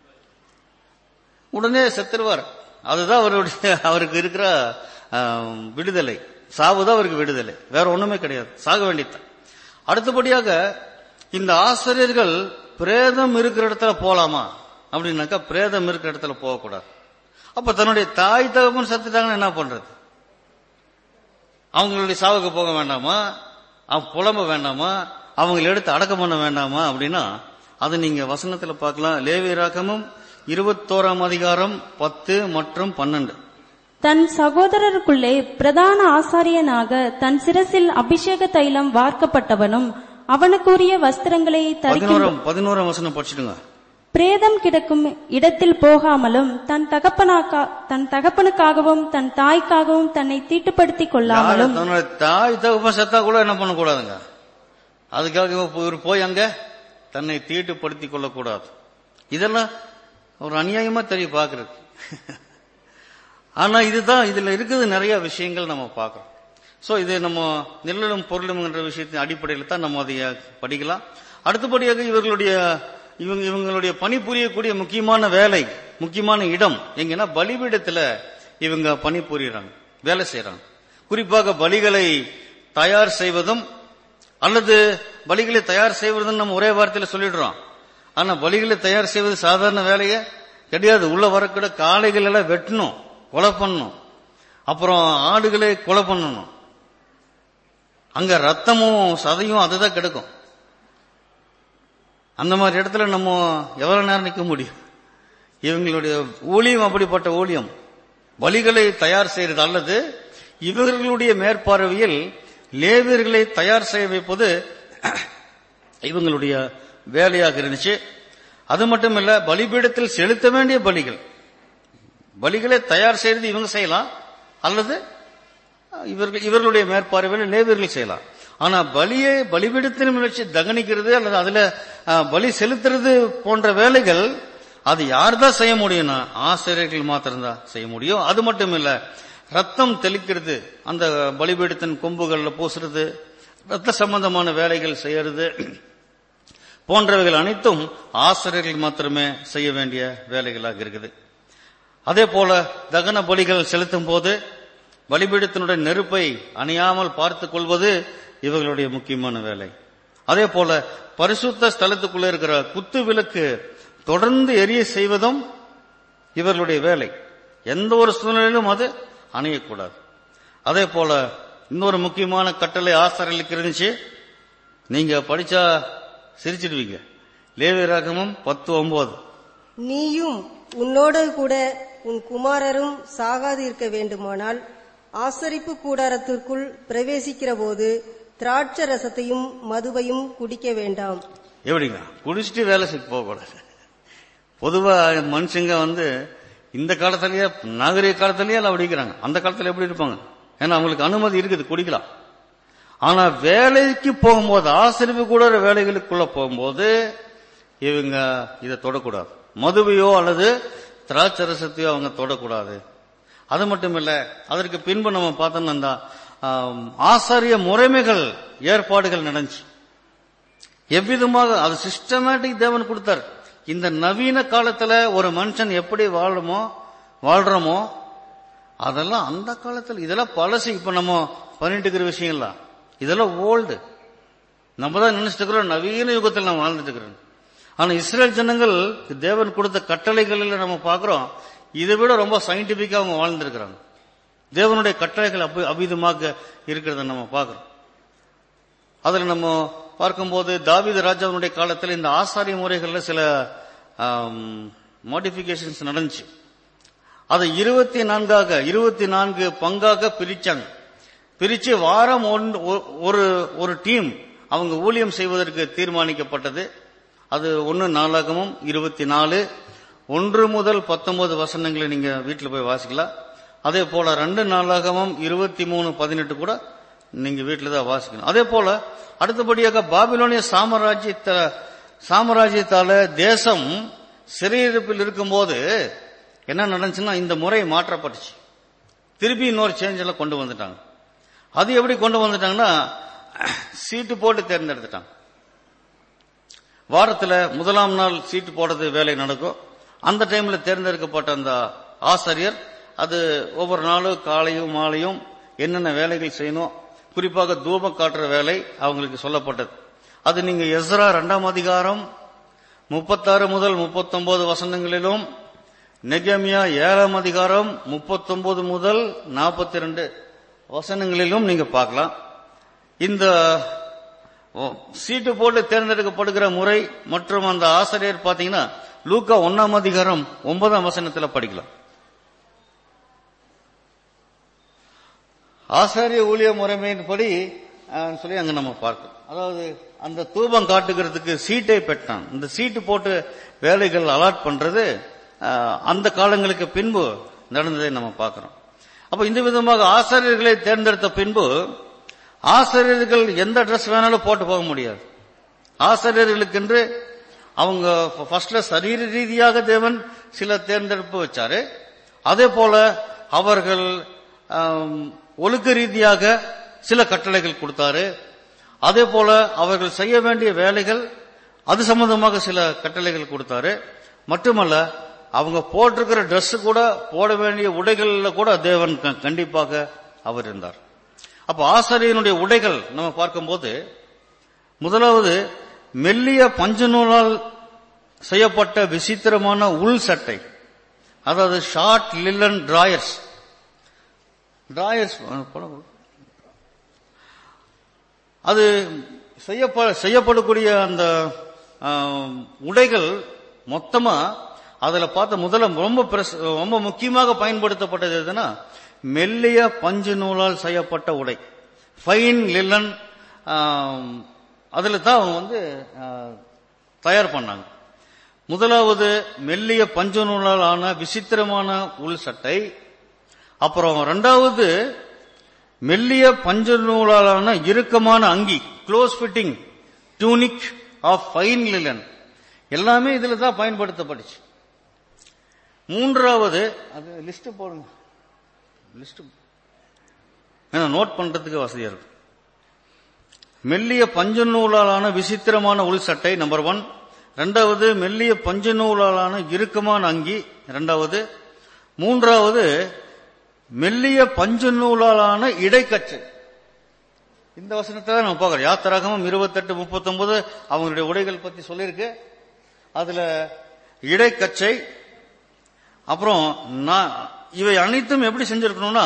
உடனே செத்துருவார் அதுதான் அவருடைய அவருக்கு இருக்கிற ஆம், விடுதலை சாவுதான் அவருக்கு விடுதலை வேற ஒண்ணுமே கிடையாது சாக வேண்டியதுதான் அடுத்தபடியாக இந்த ஆசிரியர்கள் பிரேதம் இருக்கிற இடத்துல போலாமா அப்படின்னாக்கா பிரேதம் இருக்கிற இடத்துல போகக்கூடாது அப்ப தன்னுடைய தாய் தகப்பன் செத்துட்டாங்கன்னு என்ன பண்றது அவங்களுடைய சாவுக்கு போக வேண்டாமா அவங்க புலம்ப வேண்டாமா அவங்களை எடுத்து அடக்கம் பண்ண வேண்டாமா அப்படின்னா அது நீங்க வசனத்துல பார்க்கலாம் லேவி ராகமும் இருபத்தோராம் அதிகாரம் பத்து மற்றும் பன்னெண்டு தன் சகோதரருக்குள்ளே பிரதான ஆசாரியனாக தன் சிரசில் அபிஷேக தைலம் வார்க்கப்பட்டவனும் அவனுக்குரிய வஸ்திரங்களை தரிக்கும் பதினோராம் பதினோராம் வசனம் படிச்சிடுங்க பிரேதம் கிடக்கும் இடத்தில் போகாமலும் தன் தகப்பனாக்கா தன் தகப்பனுக்காகவும் தன் தாய்க்காகவும் தன்னை தீட்டுப்படுத்திக் யாரு கொள்ளாமலும் தன்னோட தாய் தகப்பன் செத்தா கூட என்ன பண்ணக்கூடாதுங்க அதுக்காக இவன் இவர் போய் அங்க தன்னை தீட்டுப்படுத்திக் கொள்ளக்கூடாது இதெல்லாம் ஒரு அநியாயமா தெரியும் பாக்குறது ஆனா இதுதான் இதுல இருக்குது நிறைய விஷயங்கள் நம்ம பார்க்கிறோம் சோ இது நம்ம நிழலும் பொருளும் என்ற விஷயத்தின் அடிப்படையில் தான் நம்ம அதை படிக்கலாம் அடுத்தபடியாக இவர்களுடைய இவங்க இவங்களுடைய பணிபுரியக்கூடிய முக்கியமான வேலை முக்கியமான இடம் எங்கன்னா பலிபீடத்துல இவங்க பணிபுரியறாங்க வேலை செய்யறாங்க குறிப்பாக பலிகளை தயார் செய்வதும் அல்லது பலிகளை தயார் செய்வதும் நம்ம ஒரே வார்த்தையில சொல்லிடுறோம் ஆனா பலிகளை தயார் செய்வது சாதாரண வேலையே கிடையாது உள்ள வரக்கூட காளைகள் எல்லாம் வெட்டணும் கொலை பண்ணணும் அப்புறம் ஆடுகளை கொலை பண்ணணும் அங்க ரத்தமும் சதையும் அதுதான் கிடைக்கும் அந்த மாதிரி இடத்துல நம்ம எவ்வளவு நேரம் நிற்க முடியும் இவங்களுடைய ஊழியம் அப்படிப்பட்ட ஊழியம் பலிகளை தயார் செய்யறது அல்லது இவர்களுடைய மேற்பார்வையில் லேவியர்களை தயார் செய்ய வைப்பது இவங்களுடைய வேலையாக இருந்துச்சு அது மட்டும் இல்ல பலிபீடத்தில் செலுத்த வேண்டிய பலிகள் பலிகளை தயார் செய்யறது இவங்க செய்யலாம் அல்லது இவர்கள் இவர்களுடைய மேற்பார்வையில் லேவியர்கள் செய்யலாம் ஆனா பலியை பலிபீடத்திலும் வச்சு தகனிக்கிறது அல்லது அதுல அஹ், பலி செலுத்துறது போன்ற வேலைகள் அது யார் தான் செய்ய முடியும்னா ஆசிரியர்கள் மாத்திரம்தான் செய்ய முடியும் அது மட்டும் இல்ல ரத்தம் தெளிக்கிறது அந்த பலிபீடத்தின் கொம்புகள்ல பூசுறது ரத்த சம்பந்தமான வேலைகள் செய்யறது போன்றவைகள் அனைத்தும் ஆசிரியர்கள் மாத்திரமே செய்ய வேண்டிய வேலைகளாக இருக்குது அதே போல தகன பலிகள் செலுத்தும் போது பலிபீடத்தினுடைய நெருப்பை அணியாமல் பார்த்துக் கொள்வது இவர்களுடைய முக்கியமான வேலை அதே போல பரிசுத்த ஸ்தலத்துக்குள்ள இருக்கிற குத்து விளக்கு தொடர்ந்து எரிய செய்வதும் இவர்களுடைய வேலை எந்த ஒரு சூழ்நிலையிலும் அது அணையக்கூடாது அதே போல இன்னொரு முக்கியமான கட்டளை ஆசிரியர்களுக்கு இருந்துச்சு நீங்க படிச்சா சிரிச்சிடுவீங்க லேவியராகமும் பத்து ஒன்பது நீயும் உன்னோடு கூட உன் குமாரரும் சாகாது இருக்க வேண்டுமானால் ஆசரிப்பு கூடாரத்திற்குள் பிரவேசிக்கிற போது திராட்சை ரசத்தையும் மதுவையும் குடிக்க வேண்டாம் எப்படிங்க குடிச்சிட்டு வேலை செய்ய போகக்கூடாது பொதுவா மனுஷங்க வந்து இந்த காலத்திலேயே நாகரிக காலத்திலேயே எல்லாம் குடிக்கிறாங்க அந்த காலத்துல எப்படி இருப்பாங்க ஏன்னா அவங்களுக்கு அனுமதி இருக்குது குடிக்கலாம் ஆனா வேலைக்கு போகும்போது ஆசிரியப்பு கூட வேலைகளுக்குள்ள போகும்போது இவங்க இதை தொடக்கூடாது மதுவையோ அல்லது திராட்சை ரசத்தையோ அவங்க தொடக்கூடாது அது மட்டும் இல்ல அதற்கு பின்பு நம்ம பார்த்தோம்னா இந்த, ஆம், ஆசாரிய முறைமைகள் ஏற்பாடுகள் நடந்துச்சு எவ்விதமாக அது சிஸ்டமேட்டிக் தேவன் கொடுத்தார் இந்த நவீன காலத்துல ஒரு மனுஷன் எப்படி வாழணுமோ வாழ்றோமோ அதெல்லாம் அந்த காலத்துல இதெல்லாம் பழசு இப்ப நம்ம பண்ணிட்டு இருக்கிற விஷயம்லாம் இதெல்லாம் ஓல்டு நம்ம தான் நினைச்சிட்டு இருக்கிறோம் நவீன யுகத்தில் நம்ம வாழ்ந்துட்டு இருக்கிறோம் ஆனா இஸ்ரேல் ஜனங்கள் தேவன் கொடுத்த கட்டளைகளில் நம்ம பார்க்கிறோம் இதை விட ரொம்ப சயின்டிபிக்கா அவங்க வாழ்ந்திருக்கிறாங்க தேவனுடைய கட்டளைகள் அபி அபிதமாக இருக்கிறத நம்ம பார்க்கிறோம் அதுல நம்ம பார்க்கும்போது தாவீது ராஜாவினுடைய காலத்தில் இந்த ஆசாரிய முறைகள்ல சில மாடிஃபிகேஷன்ஸ் நடந்துச்சு அதை இருபத்தி நான்காக இருபத்தி நான்கு பங்காக பிரிச்சாங்க பிரிச்சு வாரம் ஒன்று- ஒ- ஒரு ஒரு டீம் அவங்க ஊழியம் செய்வதற்கு தீர்மானிக்கப்பட்டது அது ஒன்னு நாளாகமும் இருபத்தி நாலு ஒன்று முதல் பத்தொன்பது வசனங்களை நீங்க வீட்டில் போய் வாசிக்கலாம் அதே போல ரெண்டு நாளாகமும் இருபத்தி மூணு பதினெட்டு கூட நீங்க வீட்டில் தான் வாசிக்கணும் அதே போல அடுத்தபடியாக பாபிலோனிய சாம்ராஜ்யத்த சாம்ராஜ்யத்தால தேசம் சிறையிருப்பில் இருக்கும்போது என்ன நடந்துச்சுன்னா இந்த முறை மாற்றப்பட்டுச்சு திருப்பி இன்னொரு சேஞ்ச் எல்லாம் கொண்டு வந்துட்டாங்க அது எப்படி கொண்டு வந்துட்டாங்கன்னா சீட்டு போட்டு தேர்ந்தெடுத்துட்டாங்க வாரத்துல முதலாம் நாள் சீட்டு போடுறது வேலை நடக்கும் அந்த டைம்ல தேர்ந்தெடுக்கப்பட்ட அந்த ஆசிரியர் அது ஒவ்வொரு நாளும் காலையும் மாலையும் என்னென்ன வேலைகள் செய்யணும் குறிப்பாக தூபம் காட்டுற வேலை அவங்களுக்கு சொல்லப்பட்டது அது நீங்க எஸ்ரா இரண்டாம் அதிகாரம் முப்பத்தாறு முதல் முப்பத்தொன்பது வசனங்களிலும் நெகமியா ஏழாம் அதிகாரம் முப்பத்தொன்பது முதல் நாற்பத்தி ரெண்டு வசனங்களிலும் நீங்க பார்க்கலாம் இந்த ஓ, சீட்டு போட்டு தேர்ந்தெடுக்கப்படுகிற முறை மற்றும் அந்த ஆசிரியர் பாத்தீங்கன்னா லூக்கா ஒன்னாம் அதிகாரம் ஒன்பதாம் வசனத்துல படிக்கலாம் ஆசாரிய ஊழிய முறைமையின்படி அஹ், சொல்லி அங்க நம்ம பார்க்கணும் அதாவது அந்த தூபம் காட்டுகிறதுக்கு சீட்டை பெற்றான் இந்த சீட்டு போட்டு வேலைகள் அலாட் பண்றது அஹ், அந்த காலங்களுக்கு பின்பு நடந்ததை நம்ம பார்க்கிறோம் அப்ப இந்த விதமாக ஆசிரியர்களை தேர்ந்தெடுத்த பின்பு ஆசிரியர்கள் எந்த ட்ரெஸ் வேணாலும் போட்டு போக முடியாது ஆசிரியர்களுக்கென்று அவங்க ஃபர்ஸ்ட்ல சரீர ரீதியாக தேவன் சில தேர்ந்தெடுப்பு வச்சாரு அதே போல அவர்கள் ஆம், ஒழுக்க ரீதியாக சில கட்டளைகள் கொடுத்தாரு அதே போல அவர்கள் செய்ய வேண்டிய வேலைகள் அது சம்பந்தமாக சில கட்டளைகள் கொடுத்தாரு மட்டுமல்ல அவங்க போட்டிருக்கிற Dress கூட போட வேண்டிய உடைகள்ல கூட தேவன் க- கண்டிப்பாக அவர் இருந்தார் அப்ப ஆசாரியனுடைய உடைகள் நம்ம பார்க்கும்போது முதலாவது மெல்லிய பஞ்சு நூலால் செய்யப்பட்ட விசித்திரமான உள் சட்டை அதாவது ஷார்ட் லில்லன் டிராயர்ஸ் டிராயர்ஸ் அது செய்யப்ப செய்யப்படக்கூடிய அந்த ஆம், உடைகள் மொத்தமா அதுல பார்த்த முதல்ல ரொம்ப பிரஸ்- ரொம்ப முக்கியமாக பயன்படுத்தப்பட்டது எதுனா மெல்லிய பஞ்சு நூலால் செய்யப்பட்ட உடை ஃபைன் லில்லன் அதுல தான் அவங்க வந்து ஆ, தயார் பண்ணாங்க முதலாவது மெல்லிய பஞ்சு நூலால் ஆன விசித்திரமான உள் சட்டை அப்புறம் ரெண்டாவது மெல்லிய பஞ்சு நூலாலான இறுக்கமான அங்கி close fitting tunic of fine linen எல்லாமே இதுல தான் பயன்படுத்தப்பட்டுச்சு மூன்றாவது அது லிஸ்ட் போடுங்க லிஸ்ட் நோட் பண்றதுக்கு வசதியா இருக்கும் மெல்லிய பஞ்சு நூலாலான விசித்திரமான உள் சட்டை நம்பர் ஒன் ரெண்டாவது மெல்லிய பஞ்சு நூலாலான இறுக்கமான அங்கி ரெண்டாவது மூன்றாவது மெல்லிய பஞ்சு நூலாலான இடைக்கச்சை இந்த வசனத்துல நம்ம பார்க்கிறோம் யாத்திராகமம் இருபத்தெட்டு முப்பத்தொன்பது அவங்களுடைய உடைகள் பத்தி சொல்லியிருக்கு அதுல இடைக்கச்சை அப்புறம் நான் இவை அனைத்தும் எப்படி செஞ்சிருக்கணும்னா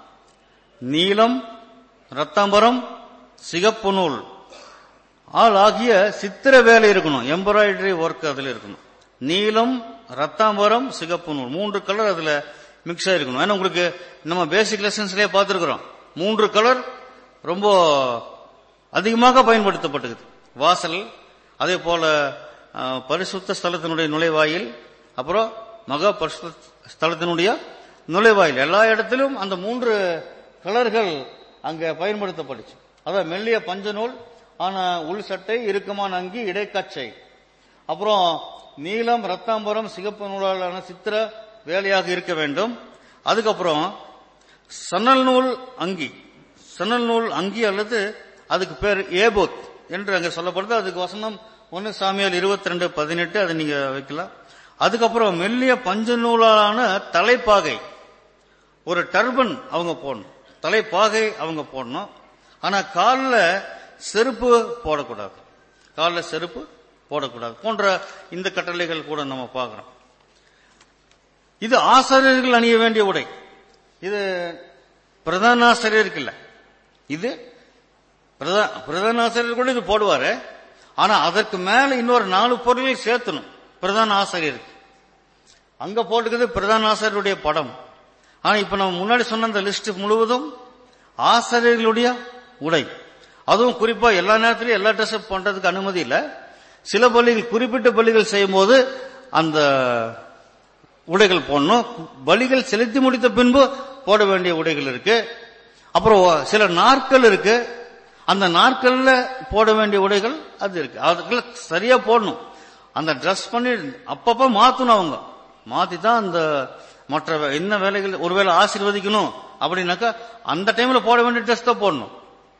நீலம் ரத்தாம்பரம் சிகப்பு நூல் ஆள் ஆகிய சித்திர வேலை இருக்கணும் எம்ப்ராய்டரி ஒர்க் அதுல இருக்கணும் நீலம் ரத்தாம்பரம் சிகப்பு நூல் மூன்று கலர் அதுல மிக்ஸ் ஆயிருக்கணும் ஏன்னா உங்களுக்கு நம்ம பேசிக் லெசன்ஸ்லயே பார்த்திருக்கிறோம் மூன்று கலர் ரொம்ப அதிகமாக பயன்படுத்தப்பட்டது வாசல் அதே போல அஹ், பரிசுத்த ஸ்தலத்தினுடைய நுழைவாயில் அப்புறம் மகா பரிசுத்த ஸ்தலத்தினுடைய நுழைவாயில் எல்லா இடத்திலும் அந்த மூன்று கலர்கள் அங்க பயன்படுத்தப்பட்டுச்சு அதான் மெல்லிய பஞ்ச நூல் ஆன உள் சட்டை இறுக்கமான அங்கி இடைக்கச்சை அப்புறம் நீலம் ரத்தாம்பரம் சிகப்பு நூலாலான சித்திர வேலையாக இருக்க வேண்டும் அதுக்கப்புறம் சணல் நூல் அங்கி சணல் நூல் அங்கி அல்லது அதுக்கு பேர் ஏபோத் என்று அங்க சொல்லப்படுது அதுக்கு வசனம் ஒன்னு சாமியால் இருபத்தி ரெண்டு பதினெட்டு அதை நீங்க வைக்கலாம் அதுக்கப்புறம் மெல்லிய பஞ்சு நூலாலான தலைப்பாகை ஒரு டர்பன் அவங்க போடணும் தலைப்பாகை அவங்க போடணும் ஆனா காலில் செருப்பு போடக்கூடாது காலில் செருப்பு போடக்கூடாது போன்ற இந்த கட்டளைகள் கூட நம்ம பார்க்கிறோம் இது ஆசிரியர்கள் அணிய வேண்டிய உடை இது பிரதான ஆசிரியருக்கு இல்ல இது பிரதா- பிரதான ஆசிரியர் கூட இது போடுவாரு ஆனா அதற்கு மேல இன்னொரு நாலு பொருள்கள் சேர்த்தணும் பிரதான ஆசிரியருக்கு அங்க போட்டுக்கிறது பிரதான ஆசிரியருடைய படம் ஆனா இப்ப நம்ம முன்னாடி சொன்ன அந்த லிஸ்ட் முழுவதும் ஆசிரியர்களுடைய உடை அதுவும் குறிப்பா எல்லா நேரத்திலும் எல்லா ட்ரெஸ் பண்றதுக்கு அனுமதி இல்ல சில பள்ளிகள் குறிப்பிட்ட பள்ளிகள் செய்யும் போது அந்த உடைகள் போடணும் பலிகள் செலுத்தி முடித்த பின்பு போட வேண்டிய உடைகள் இருக்கு அப்புறம் சில நாட்கள் இருக்கு அந்த நாட்கள்ல போட வேண்டிய உடைகள் அது இருக்கு அதுக்குள்ள சரியா போடணும் அந்த ட்ரெஸ் பண்ணி அப்பப்ப மாத்தணும் அவங்க மாத்தி தான் அந்த மற்ற வே- என்ன வேலைகள் ஒருவேளை ஆசீர்வதிக்கணும் அப்படின்னாக்கா அந்த டைம்ல போட வேண்டிய ட்ரெஸ் தான் போடணும்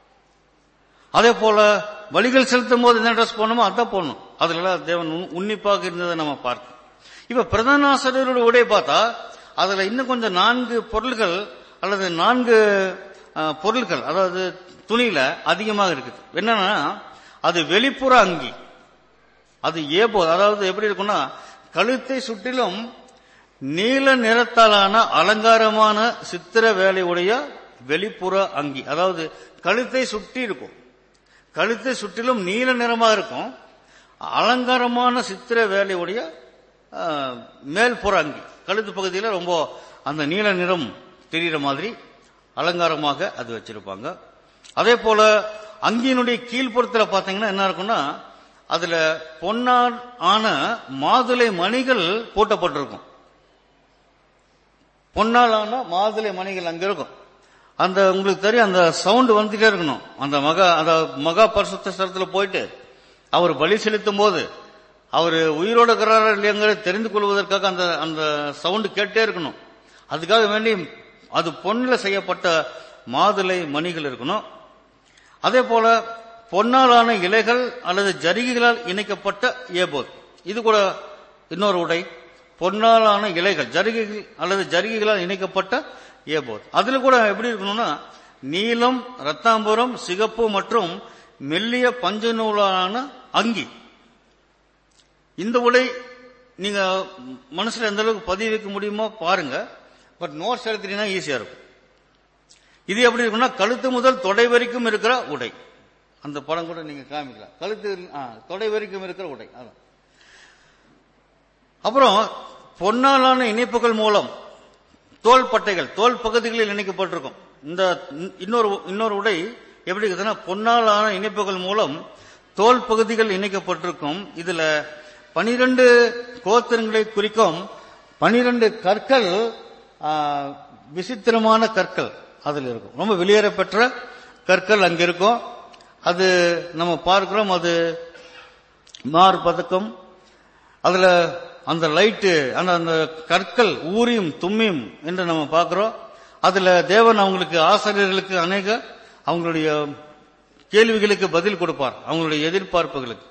அதே போல வழிகள் செலுத்தும் போது என்ன ட்ரெஸ் போடணுமோ அதான் போடணும் அதுல எல்லாம் தேவன் உன்- உன்னிப்பாக இருந்ததை நம்ம பார்க்கணும் இப்ப பிரதான ஆசிரியரோட உடைய பார்த்தா அதுல இன்னும் கொஞ்சம் நான்கு பொருள்கள் அல்லது நான்கு அஹ், பொருட்கள் அதாவது துணியில அதிகமாக இருக்குது என்னன்னா அது வெளிப்புற அங்கி அது ஏபோ அதாவது எப்படி இருக்கும்னா கழுத்தை சுற்றிலும் நீல நிறத்தாலான அலங்காரமான சித்திர வேலையுடைய வெளிப்புற அங்கி அதாவது கழுத்தை சுற்றி இருக்கும் கழுத்தை சுற்றிலும் நீல நிறமா இருக்கும் அலங்காரமான சித்திர வேலையுடைய ஆஹ், மேல்புற அங்கி கழுத்து பகுதியில் ரொம்ப அந்த நீல நிறம் தெரிகிற மாதிரி அலங்காரமாக அது வச்சிருப்பாங்க அதே போல அங்கியினுடைய கீழ்ப்புறத்துல பாத்தீங்கன்னா என்ன இருக்கும்னா அதுல பொன்னால் ஆன மாதுளை மணிகள் பூட்டப்பட்டிருக்கும் பொன்னால் ஆன மாதுளை மணிகள் அங்க இருக்கும் அந்த உங்களுக்கு தெரியும் அந்த சவுண்ட் வந்துட்டே இருக்கணும் அந்த மகா அந்த மகா பரிசுத்த ஸ்தலத்துல போயிட்டு அவர் பலி செலுத்தும் போது அவர் உயிரோட இருக்கிறாரா இல்லையாங்கிறத தெரிந்து கொள்வதற்காக அந்த அந்த சவுண்ட் கேட்டே இருக்கணும் அதுக்காக வேண்டி அது பொன்னில செய்யப்பட்ட மாதுளை மணிகள் இருக்கணும் அதே போல பொன்னாலான இலைகள் அல்லது ஜரிகைகளால் இணைக்கப்பட்ட ஏபோத் இது கூட இன்னொரு உடை பொன்னாலான இலைகள் ஜரிகைகள் அல்லது ஜரிகைகளால் இணைக்கப்பட்ட ஏபோத் அதுல கூட எப்படி இருக்கணும்னா நீலம் ரத்தாம்பரம் சிகப்பு மற்றும் மெல்லிய பஞ்ச நூலான அங்கி இந்த உடை நீங்க மனசுல எந்த அளவுக்கு பதிவு வைக்க முடியுமோ பாருங்க பட் நோட்ஸ் எடுத்தீங்கன்னா ஈஸியா இருக்கும் இது எப்படி இருக்குன்னா கழுத்து முதல் தொடை வரைக்கும் இருக்கிற உடை அந்த படம் கூட நீங்க காமிக்கலாம் கழுத்து ஆ, தொடை வரைக்கும் இருக்கிற உடை அதான். அப்புறம் பொன்னாலான இணைப்புகள் மூலம் தோல் பட்டைகள் தோல் பகுதிகளில் இணைக்கப்பட்டிருக்கும் இந்த இன்னொரு இன்னொரு உடை எப்படி இருக்குதுன்னா பொன்னாலான இணைப்புகள் மூலம் தோல் பகுதிகள் இணைக்கப்பட்டிருக்கும் இதுல பனிரெண்டு கோத்திரங்களை குறிக்கும் பனிரெண்டு கற்கள் ஆ, விசித்திரமான கற்கள் அதில் இருக்கும் ரொம்ப வெளியேறப்பெற்ற கற்கள் அங்க இருக்கும் அது நம்ம பார்க்கிறோம் அது மார் பதக்கம் அதுல அந்த லைட்டு அந்த அந்த கற்கள் ஊரியும் தும்மியும் என்று நம்ம பார்க்கிறோம் அதுல தேவன் அவங்களுக்கு ஆசிரியர்களுக்கு அநேக அவங்களுடைய கேள்விகளுக்கு பதில் கொடுப்பார் அவங்களுடைய எதிர்பார்ப்புகளுக்கு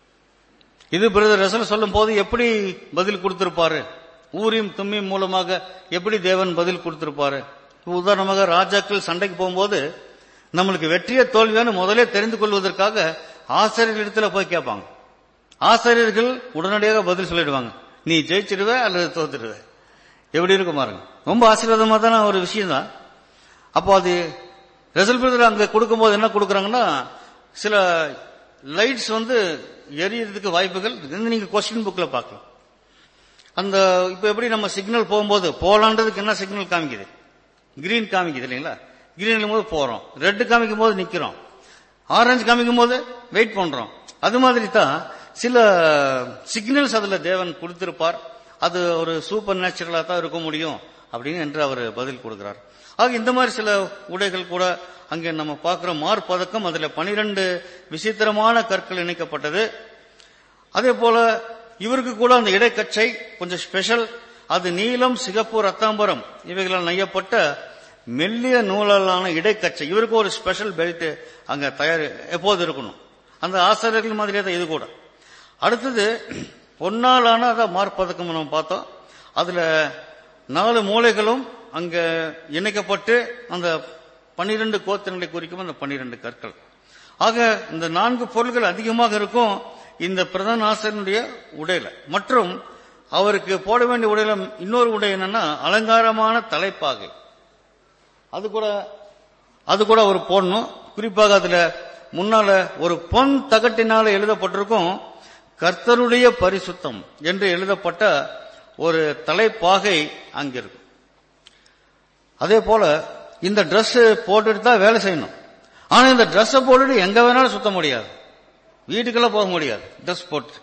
இது பிரதர் ரசல் சொல்லும் போது எப்படி பதில் கொடுத்திருப்பாரு ஊரியும் தும்மியும் மூலமாக எப்படி தேவன் பதில் கொடுத்திருப்பாரு உதாரணமாக ராஜாக்கள் சண்டைக்கு போகும்போது நம்மளுக்கு வெற்றிய தோல்வியான்னு முதலே தெரிந்து கொள்வதற்காக ஆசிரியர்களிடத்துல போய் கேட்பாங்க ஆசிரியர்கள் உடனடியாக பதில் சொல்லிடுவாங்க நீ ஜெயிச்சிடுவ அல்லது தோத்துடுவ எப்படி இருக்கும் பாருங்க ரொம்ப ஆசீர்வாதமா தானே ஒரு விஷயம் தான் அப்போ அது ரிசல்ட் பிரதர் அங்க கொடுக்கும்போது என்ன கொடுக்குறாங்கன்னா சில லைட்ஸ் வந்து எரியறதுக்கு வாய்ப்புகள் இது நீங்க கொஸ்டின் புக்ல பார்க்கலாம் அந்த இப்ப எப்படி நம்ம சிக்னல் போகும்போது போலான்றதுக்கு என்ன சிக்னல் காமிக்குது கிரீன் காமிக்குது இல்லைங்களா கிரீன் போது போறோம் ரெட் காமிக்கும் போது நிக்கிறோம் ஆரஞ்சு காமிக்கும் போது வெயிட் பண்றோம் அது மாதிரி தான் சில சிக்னல்ஸ் அதுல தேவன் கொடுத்திருப்பார் அது ஒரு சூப்பர் நேச்சுரலா தான் இருக்க முடியும் அப்படின்னு என்று அவர் பதில் கொடுக்கிறார் ஆக இந்த மாதிரி சில உடைகள் கூட அங்கே நம்ம பார்க்கிற மார்பதக்கம் அதுல பனிரெண்டு விசித்திரமான கற்கள் இணைக்கப்பட்டது அதே போல இவருக்கு கூட அந்த இடைக்கச்சை கொஞ்சம் ஸ்பெஷல் அது நீலம் சிகப்பு ரத்தாம்பரம் இவைகளால் நெய்யப்பட்ட மெல்லிய நூலாலான இடைக்கச்சை இவருக்கு ஒரு ஸ்பெஷல் பெல்ட் அங்க தயார் எப்போது இருக்கணும் அந்த ஆசிரியர்கள் மாதிரியே தான் இது கூட அடுத்தது பொன்னாலான அதான் மார்பதக்கம் நம்ம பார்த்தோம் அதுல நாலு மூலைகளும் அங்க இணைக்கப்பட்டு அந்த பன்னிரண்டு கோத்திரங்களை குறிக்கும் அந்த பன்னிரண்டு கற்கள் ஆக இந்த நான்கு பொருள்கள் அதிகமாக இருக்கும் இந்த பிரதான ஆசிரியனுடைய உடையில மற்றும் அவருக்கு போட வேண்டிய உடையில இன்னொரு உடை என்னன்னா அலங்காரமான தலைப்பாகை அது கூட அது கூட அவர் போடணும் குறிப்பாக அதுல முன்னால ஒரு பொன் தகட்டினால எழுதப்பட்டிருக்கும் கர்த்தருடைய பரிசுத்தம் என்று எழுதப்பட்ட ஒரு தலைப்பாகை அங்கிருக்கும் அதே போல இந்த Dress போட்டுட்டு தான் வேலை செய்யணும் ஆனா இந்த Dress போட்டுட்டு எங்க வேணாலும் சுத்த முடியாது வீட்டுக்கெல்லாம் போக முடியாது Dress போட்டு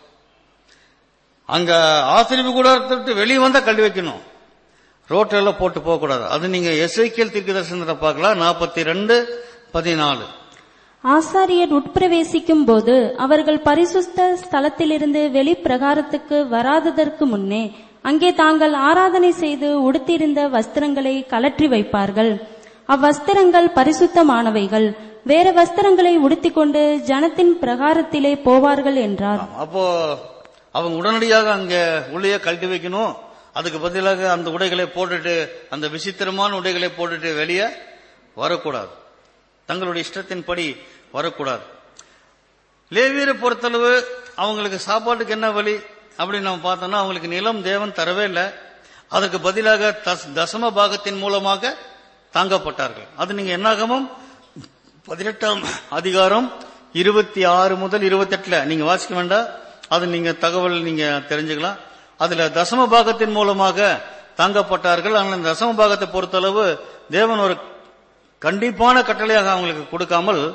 அங்க ஆசிரியப்பு கூட விட்டு வெளியே வந்தா கல்வி வைக்கணும் ரோட்டெல்லாம் போட்டு போக கூடாது அது நீங்க எஸ்ஐக்கியல் தீர்க்க தரிசனத்தை பார்க்கலாம் நாற்பத்தி ரெண்டு பதினாலு ஆசாரியர் உட்பிரவேசிக்கும் போது அவர்கள் பரிசுத்த ஸ்தலத்திலிருந்து வெளிப்பிரகாரத்துக்கு வராததற்கு முன்னே அங்கே தாங்கள் ஆராதனை செய்து உடுத்தியிருந்த வஸ்திரங்களை கலற்றி வைப்பார்கள் அவ்வஸ்திரங்கள் பரிசுத்தமானவைகள் வேற வஸ்திரங்களை உடுத்திக்கொண்டு ஜனத்தின் பிரகாரத்திலே போவார்கள் என்றார் ஆமா. அப்போ அவங்க உடனடியாக அங்க உள்ளே கழட்டி வைக்கணும் அதுக்கு பதிலாக அந்த உடைகளை போட்டுட்டு அந்த விசித்திரமான உடைகளை போட்டுட்டு வெளியே வரக்கூடாது தங்களுடைய இஷ்டத்தின்படி வரக்கூடாது லேவியரை பொறுத்தளவு அவங்களுக்கு சாப்பாட்டுக்கு என்ன வழி அப்படின்னு நம்ம பார்த்தோம்னா அவங்களுக்கு நிலம் தேவன் தரவே இல்லை அதற்கு பதிலாக தஸ்- தசம பாகத்தின் மூலமாக தாங்கப்பட்டார்கள் அது நீங்க என்னாகமும் பதினெட்டாம் அதிகாரம் இருபத்தி ஆறு முதல் இருபத்தி எட்டுல நீங்க வாசிக்க வேண்டாம் அது நீங்க தகவல் நீங்க தெரிஞ்சுக்கலாம் அதுல தசம பாகத்தின் மூலமாக தாங்கப்பட்டார்கள் ஆனால் இந்த தசம பாகத்தை பொறுத்தளவு தேவன் ஒரு கண்டிப்பான கட்டளையாக அவங்களுக்கு கொடுக்காமல்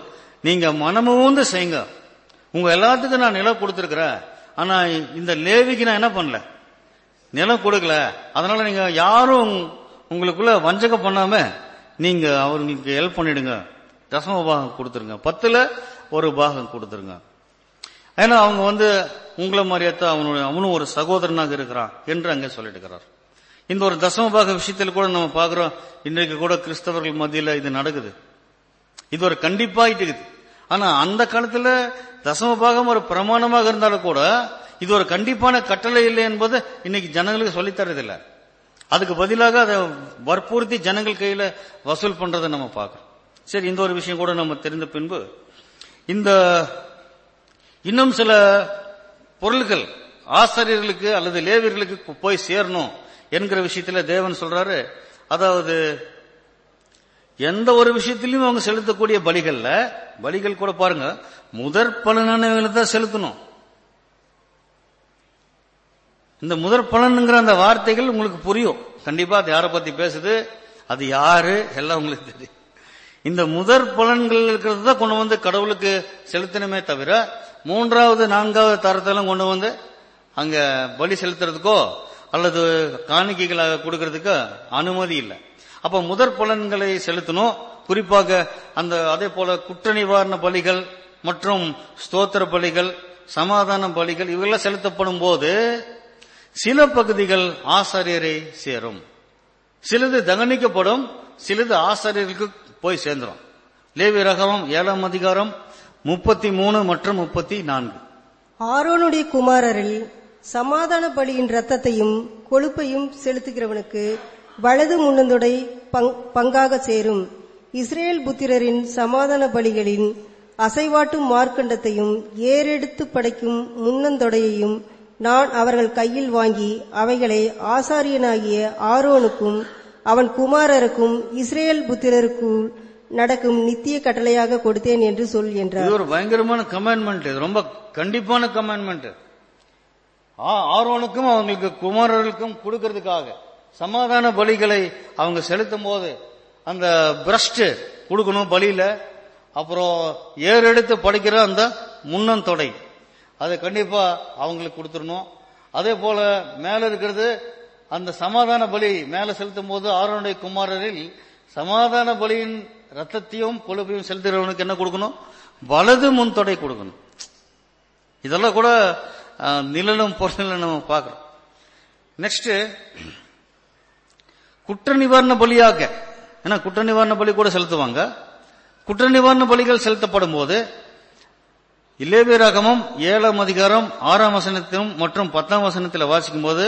நீங்க மனமுந்து செய்யுங்க உங்க எல்லாத்துக்கும் நான் நிலம் கொடுத்திருக்கிறேன் ஆனா இந்த லேவிக்கு நான் என்ன பண்ணல நிலம் கொடுக்கல அதனால நீங்க யாரும் உங்களுக்குள்ள வஞ்சகம் பண்ணாம நீங்க அவங்களுக்கு ஹெல்ப் பண்ணிடுங்க தசம பாகம் கொடுத்துருங்க பத்துல ஒரு பாகம் கொடுத்துருங்க ஏன்னா அவங்க வந்து உங்களை மாதிரியாத்தான் அவனுடைய அவனும் ஒரு சகோதரனாக இருக்கிறான் என்று அங்கே சொல்லிட்டு இருக்கிறார் இந்த ஒரு தசம பாக விஷயத்தில் கூட நம்ம பார்க்கிறோம் இன்றைக்கு கூட கிறிஸ்தவர்கள் மத்தியில இது நடக்குது இது ஒரு கண்டிப்பாயிட்டு இருக்குது ஆனா அந்த காலத்துல தசம பாகம் ஒரு பிரமாணமாக இருந்தாலும் கூட இது ஒரு கண்டிப்பான கட்டளை இல்லை என்பது இன்னைக்கு ஜனங்களுக்கு சொல்லித்தரதில்லை அதுக்கு பதிலாக அதை வற்புறுத்தி ஜனங்கள் கையில வசூல் பண்றதை நம்ம பார்க்கிறோம் சரி இந்த ஒரு விஷயம் கூட நம்ம தெரிந்த பின்பு இந்த இன்னும் சில பொருள்கள் ஆசிரியர்களுக்கு அல்லது லேவியர்களுக்கு போய் சேரணும் என்கிற விஷயத்துல தேவன் சொல்றாரு அதாவது எந்த ஒரு விஷயத்திலையும் அவங்க செலுத்தக்கூடிய பலிகள்ல பலிகள் கூட பாருங்க முதற் பலனானவங்களை தான் செலுத்தணும் இந்த முதற் பலனுங்கிற அந்த வார்த்தைகள் உங்களுக்கு புரியும் கண்டிப்பா அது யாரை பத்தி பேசுது அது யாரு எல்லாம் உங்களுக்கு தெரியும் இந்த முதற் பலன்கள் இருக்கிறது தான் கொண்டு வந்து கடவுளுக்கு செலுத்தணுமே தவிர மூன்றாவது நான்காவது தரத்தெல்லாம் கொண்டு வந்து அங்க பலி செலுத்துறதுக்கோ அல்லது காணிக்கைகளாக கொடுக்கறதுக்கு அனுமதி இல்லை அப்ப முதற் பலன்களை செலுத்தணும் குறிப்பாக அந்த அதே போல குற்ற நிவாரண பலிகள் மற்றும் ஸ்தோத்திர பலிகள் சமாதான பலிகள் இவெல்லாம் செலுத்தப்படும் போது சில பகுதிகள் ஆசாரியரை சேரும் சிலது தகனிக்கப்படும் சிலது ஆசாரியர்களுக்கு போய் சேர்ந்துடும் லேவி ரகவம் ஏழாம் அதிகாரம் முப்பத்தி மூணு மற்றும் முப்பத்தி நான்கு ஆரோனுடைய குமாரரில் சமாதான பலியின் இரத்தத்தையும் கொழுப்பையும் செலுத்துகிறவனுக்கு வலது முன்னந்தொடை பங்- பங்காக சேரும் இஸ்ரேல் புத்திரரின் சமாதான பலிகளின் அசைவாட்டும் மார்க்கண்டத்தையும் ஏறெடுத்து படைக்கும் முன்னந்தொடையையும் நான் அவர்கள் கையில் வாங்கி அவைகளை ஆசாரியனாகிய ஆரோனுக்கும் அவன் குமாரருக்கும் இஸ்ரேல் புத்திரருக்கும் நடக்கும் நித்திய கட்டளையாக கொடுத்தேன் என்று சொல் என்றார் இது ஒரு பயங்கரமான கமாண்ட்மெண்ட் இது ரொம்ப கண்டிப்பான கமாண்ட்மெண்ட் ஆரோனுக்கும் அவங்களுக்கு குமாரர்களுக்கும் கொடுக்கறதுக்காக சமாதான பலிகளை அவங்க செலுத்தும் போது அந்த பிரஸ்ட் கொடுக்கணும் பலியில அப்புறம் ஏறெடுத்து படைக்கிற அந்த முன்னந்தொடை அதை கண்டிப்பா அவங்களுக்கு கொடுத்துடணும் அதே போல மேல இருக்கிறது அந்த சமாதான பலி மேல செலுத்தும் போது ஆரோனுடைய குமாரரில் சமாதான பலியின் ரத்தத்தையும் கொழுப்பையும் செலுத்துகிறவனுக்கு என்ன கொடுக்கணும் வலது முன்தொடை கொடுக்கணும் இதெல்லாம் கூட அஹ், நிழலும் பொருளும் நம்ம பார்க்கிறோம் நெக்ஸ்ட் குற்ற நிவாரண பலியாக ஏன்னா குற்ற நிவாரண பலி கூட செலுத்துவாங்க குற்ற நிவாரண பலிகள் செலுத்தப்படும் போது இலேவியராகமம் ஏழாம் அதிகாரம் ஆறாம் வசனத்திலும் மற்றும் பத்தாம் வசனத்தில் வாசிக்கும் போது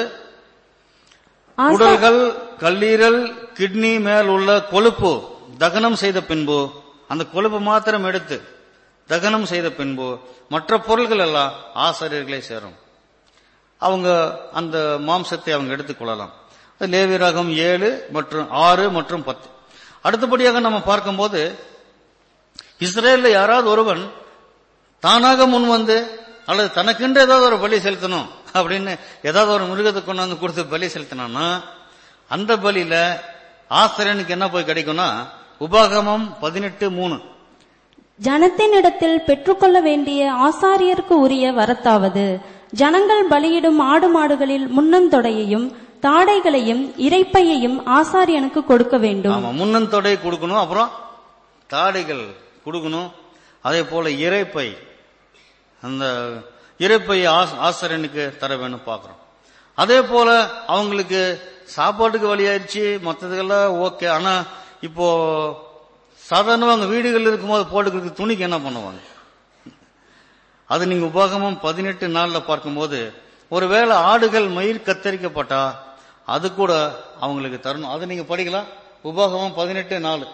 ஆசா- குடல்கள் கல்லீரல் கிட்னி மேல் உள்ள கொழுப்பு தகனம் செய்த பின்பு அந்த கொழுப்பு மாத்திரம் எடுத்து தகனம் செய்த பின்பு மற்ற பொருள்கள் எல்லாம் ஆசிரியர்களை சேரும் அவங்க அந்த மாம்சத்தை அவங்க எடுத்துக்கொள்ளலாம் அது லேவியராகம் ஏழு மற்றும் ஆறு மற்றும் பத்து அடுத்தபடியாக நம்ம பார்க்கும்போது இஸ்ரேல்ல யாராவது ஒருவன் தானாக முன் வந்து அல்லது தனக்கென்று ஏதாவது ஒரு பலி செலுத்தணும் அப்படின்னு ஏதாவது ஒரு மிருகத்தை கொண்டாந்து கொடுத்து பலி செலுத்தினான்னா அந்த பலியில ஆசிரியனுக்கு என்ன போய் கிடைக்கும்னா உபாகமம் பதினெட்டு மூணு ஜனத்தினிடத்தில் பெற்றுக்கொள்ள வேண்டிய ஆசாரியருக்கு உரிய வரத்தாவது ஜனங்கள் பலியிடும் ஆடு மாடுகளில் முன்னந்தொடையையும் தாடைகளையும் இறைப்பையையும் ஆசாரியனுக்கு கொடுக்க வேண்டும் ஆமா முன்னந்தொடை கொடுக்கணும் அப்புறம் தாடைகள் கொடுக்கணும் அதே போல இறைப்பை அந்த இறைப்பை ஆஸ்- ஆசிரியனுக்கு தர வேணும் பார்க்கிறோம் அதே போல அவங்களுக்கு சாப்பாட்டுக்கு வழியாயிருச்சு மற்றதுக்கெல்லாம் ஓகே ஆனா இப்போ சாதாரணமா அவங்க வீடுகள் இருக்கும்போது போட்டுக்கிறதுக்கு துணிக்கு என்ன பண்ணுவாங்க அது நீங்க உபாகமம் பதினெட்டு நாள்ல பார்க்கும்போது ஒருவேளை ஆடுகள் மயிர் கத்தரிக்கப்பட்டா அது கூட அவங்களுக்கு தரணும் அது நீங்க படிக்கலாம் உபாகமம் பதினெட்டு நாலு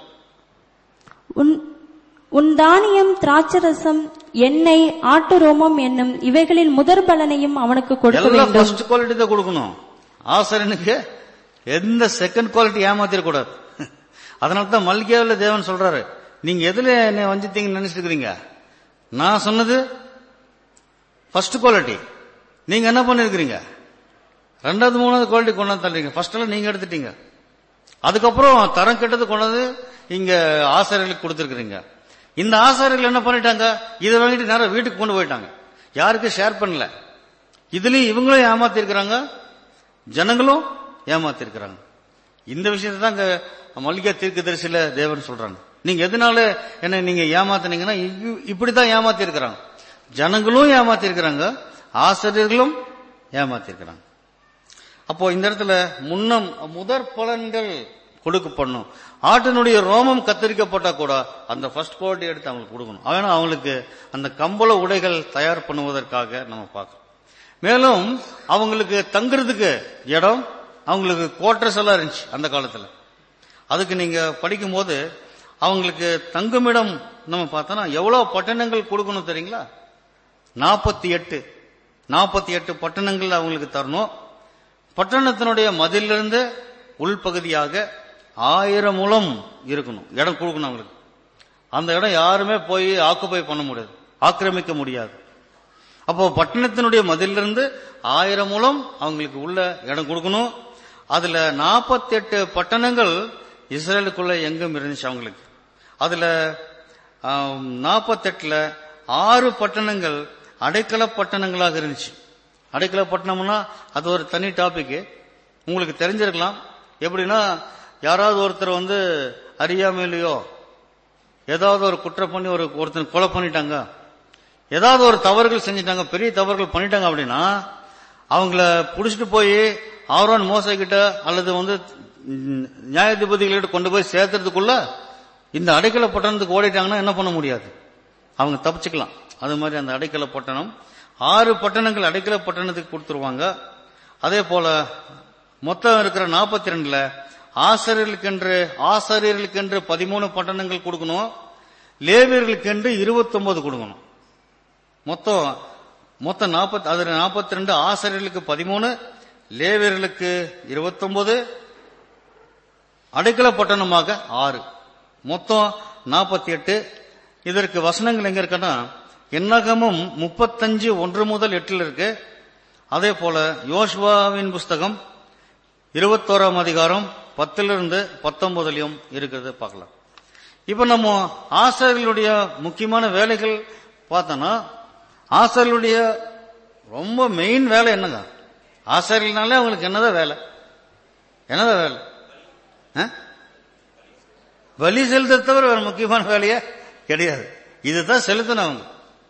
உன் உன் தானியம் திராட்சரசம் எண்ணெய் ஆட்டு ரோமம் என்னும் இவைகளின் முதற் பலனையும் அவனுக்கு கொடுக்க எல்லாம் வேண்டும் ஃபர்ஸ்ட் குவாலிட்டி தான் கொடுக்கணும் ஆசிரியனுக்கு எந்த செகண்ட் குவாலிட்டி ஏமாத்திர கூடாது அதனால தான் மல்கியாவில் தேவன் சொல்றாரு நீங்க எதுல என்னை வஞ்சித்தீங்கன்னு நினைச்சிட்டு இருக்கிறீங்க நான் சொன்னது ஃபர்ஸ்ட் குவாலிட்டி நீங்க என்ன பண்ணிருக்கிறீங்க ரெண்டாவது மூணாவது குவாலிட்டி கொண்டாந்து தள்ளுறீங்க ஃபர்ஸ்ட் எல்லாம் நீங்க எடுத்துட்டீங்க அதுக்கப்புறம் தரம் கெட்டது கொண்டாந்து இங்க ஆசிரியர்களுக்கு கொடுத்துருக்கீங்க இந்த ஆசாரியர்கள் என்ன பண்ணிட்டாங்க இதை வாங்கிட்டு நேரம் வீட்டுக்கு கொண்டு போயிட்டாங்க யாருக்கும் ஷேர் பண்ணல இதுலயும் இவங்களும் ஏமாத்திருக்கிறாங்க ஜனங்களும் ஏமாத்திருக்கிறாங்க இந்த விஷயத்தை தான் இங்க மல்லிகா தீர்க்கதரிசியில தேவன் சொல்றாங்க நீங்க எதனால என்ன நீங்க ஏமாத்துனீங்கன்னா இ- இப்படித்தான் ஏமாத்தி இருக்கிறாங்க ஜனங்களும் ஏமாத்தி இருக்கிறாங்க ஆசிரியர்களும் ஏமாத்தி இருக்கிறாங்க அப்போ இந்த இடத்துல முன்னம் முதற் பலன்கள் கொடுக்கப்படணும் ஆட்டினுடைய ரோமம் கத்தரிக்கப்பட்டா கூட அந்த ஃபர்ஸ்ட் குவாலிட்டி எடுத்து அவங்களுக்கு கொடுக்கணும் ஆனா அவங்களுக்கு அந்த கம்பள உடைகள் தயார் பண்ணுவதற்காக நம்ம பார்க்கணும் மேலும் அவங்களுக்கு தங்குறதுக்கு இடம் அவங்களுக்கு குவார்டர்ஸ் எல்லாம் இருந்துச்சு அந்த காலத்துல அதுக்கு நீங்க படிக்கும்போது அவங்களுக்கு தங்குமிடம் நம்ம பார்த்தோம்னா எவ்வளவு பட்டணங்கள் கொடுக்கணும் தெரியுங்களா நாற்பத்தி எட்டு நாற்பத்தி எட்டு பட்டணங்கள் அவங்களுக்கு தரணும் பட்டணத்தினுடைய மதிலிருந்து உள்பகுதியாக ஆயிரம் முழம் இருக்கணும் இடம் கொடுக்கணும் அவங்களுக்கு அந்த இடம் யாருமே போய் ஆக்குப்பை பண்ண முடியாது ஆக்கிரமிக்க முடியாது அப்போ பட்டணத்தினுடைய மதிலிருந்து ஆயிரம் முழம் அவங்களுக்கு உள்ள இடம் கொடுக்கணும் அதுல 48 பட்டணங்கள் இஸ்ரேலுக்குள்ள எங்கும் இருந்துச்சு அவங்களுக்கு அதுல நாற்பத்தெட்டுல ஆறு பட்டணங்கள் அடைக்கல பட்டணங்களாக இருந்துச்சு அடைக்கல பட்டணம்னா அது ஒரு தனி டாபிக் உங்களுக்கு தெரிஞ்சிருக்கலாம் எப்படின்னா யாராவது ஒருத்தர் வந்து அறியாமையிலையோ ஏதாவது ஒரு குற்றம் பண்ணி ஒரு ஒருத்தன் கொலை பண்ணிட்டாங்க ஏதாவது ஒரு தவறுகள் செஞ்சிட்டாங்க பெரிய தவறுகள் பண்ணிட்டாங்க அப்படின்னா அவங்கள புடிச்சிட்டு போய் ஆரோன் மோசை கிட்ட அல்லது வந்து ம், நியாயாதிபதிகள்கிட்ட கொண்டு போய் சேர்த்துறதுக்குள்ள இந்த அடைக்கல பட்டணத்துக்கு ஓடிட்டாங்கன்னா என்ன பண்ண முடியாது அவங்க தப்பிச்சுக்கலாம் அது மாதிரி அந்த அடைக்கல பட்டணம் ஆறு பட்டணங்கள் அடைக்கல பட்டணத்துக்கு கொடுத்துருவாங்க அதே போல மொத்தம் இருக்கிற நாற்பத்தி ரெண்டுல ஆசிரியர்களுக்கென்று ஆசிரியர்களுக்கென்று பதிமூணு பட்டணங்கள் கொடுக்கணும் லேவியர்களுக்கென்று இருபத்தொன்பது கொடுக்கணும் மொத்தம் மொத்தம் நாற்பத்தி அதுல நாற்பத்தி ரெண்டு ஆசிரியர்களுக்கு பதிமூணு லேவியர்களுக்கு இருபத்தொன்பது அடைக்கல பட்டணமாக ஆறு மொத்தம் நாற்பத்தி எட்டு இதற்கு வசனங்கள் எங்க இருக்குன்னா எண்ணகமும் முப்பத்தஞ்சு ஒன்று முதல் எட்டில் இருக்கு அதே போல யோசுவாவின் புஸ்தகம் இருபத்தோராம் அதிகாரம் பத்திலிருந்து பத்தொன்பதுலயும் இருக்கிறது பார்க்கலாம் இப்ப நம்ம ஆசிரியர்களுடைய முக்கியமான வேலைகள் பார்த்தோம்னா ஆசிரியர்களுடைய ரொம்ப மெயின் வேலை என்னங்க ஆசிரியர்கள்னாலே அவங்களுக்கு என்னதான் வேலை என்னதான் வேலை ஆ? பலி செலுத்த தவிர வேற முக்கியமான வேலையே கிடையாது இதுதான் செலுத்தணும் அவங்க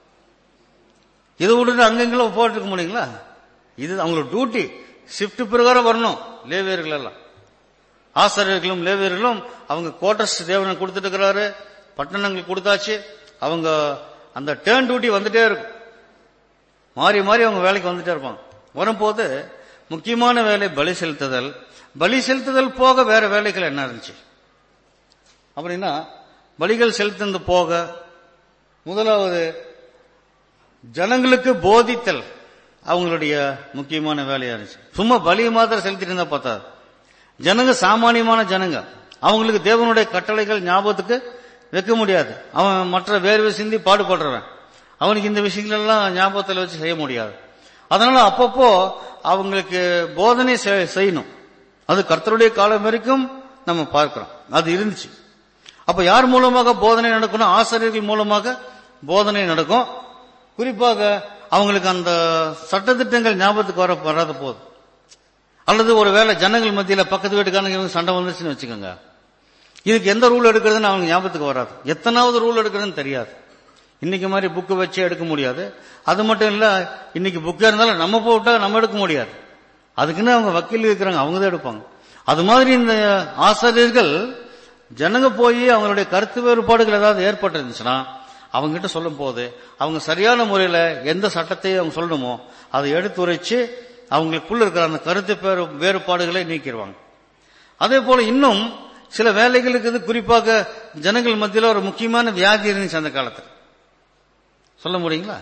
இதை விட்டுட்டு அங்கெங்கெல்லாம் போட்டுக்க முடியுங்களா இது அவங்களோட டியூட்டி ஷிஃப்ட் பிரகாரம் வரணும் லேவியர்கள் எல்லாம் ஆசிரியர்களும் லேவியர்களும் அவங்க கோட்டர்ஸ் தேவனை கொடுத்துட்டு இருக்கிறாரு பட்டணங்கள் கொடுத்தாச்சு அவங்க அந்த டேர்ன் டியூட்டி வந்துட்டே இருக்கும் மாறி மாறி அவங்க வேலைக்கு வந்துட்டே இருப்பாங்க வரும்போது முக்கியமான வேலை பலி செலுத்துதல் பலி செலுத்துதல் போக வேற வேலைகள் என்ன இருந்துச்சு அப்படின்னா பலிகள் செலுத்துறது போக முதலாவது ஜனங்களுக்கு போதித்தல் அவங்களுடைய முக்கியமான வேலையா இருந்துச்சு சும்மா பலி மாத்திரம் செலுத்திட்டு இருந்தா பார்த்தாது ஜனங்க சாமானியமான ஜனங்க அவங்களுக்கு தேவனுடைய கட்டளைகள் ஞாபகத்துக்கு வைக்க முடியாது அவன் மற்ற வேர்வை சிந்தி பாடுபடுறவன் அவனுக்கு இந்த விஷயங்கள் எல்லாம் ஞாபகத்தில் வச்சு செய்ய முடியாது அதனால அப்பப்போ அவங்களுக்கு போதனை செ- செய்யணும் அது கர்த்தருடைய காலம் வரைக்கும் நம்ம பார்க்கிறோம் அது இருந்துச்சு அப்ப யார் மூலமாக போதனை நடக்கணும் ஆசிரியர்கள் மூலமாக போதனை நடக்கும் குறிப்பாக அவங்களுக்கு அந்த சட்டத்திட்டங்கள் ஞாபகத்துக்கு வர வராத போது அல்லது ஒருவேளை ஜனங்கள் மத்தியில பக்கத்து வீட்டுக்காரங்க இவங்க சண்டை வந்துச்சுன்னு வச்சுக்கோங்க இதுக்கு எந்த ரூல் எடுக்கிறதுன்னு அவங்க ஞாபகத்துக்கு வராது எத்தனாவது ரூல் எடுக்கிறதுன்னு தெரியாது இன்னைக்கு மாதிரி புக்கு வச்சு எடுக்க முடியாது அது மட்டும் இல்ல இன்னைக்கு புக்கா இருந்தாலும் நம்ம போட்டா நம்ம எடுக்க முடியாது அதுக்குன்னு அவங்க வக்கீல் இருக்கிறாங்க அவங்க தான் எடுப்பாங்க அது மாதிரி இந்த ஆசிரியர்கள் ஜனங்க போய் அவங்களுடைய கருத்து வேறுபாடுகள் ஏதாவது ஏற்பட்டிருந்துச்சுன்னா அவங்க கிட்ட சொல்லும் போது அவங்க சரியான முறையில எந்த சட்டத்தை அவங்க சொல்லணுமோ அதை எடுத்துரைச்சு அவங்களுக்குள்ள இருக்கிற அந்த கருத்து பேரு- வேறுபாடுகளை நீக்கிடுவாங்க அதே போல இன்னும் சில வேலைகளுக்கு இது குறிப்பாக ஜனங்கள் மத்தியில் ஒரு முக்கியமான வியாதி இருந்துச்சு அந்த காலத்துல சொல்ல முடியுங்களா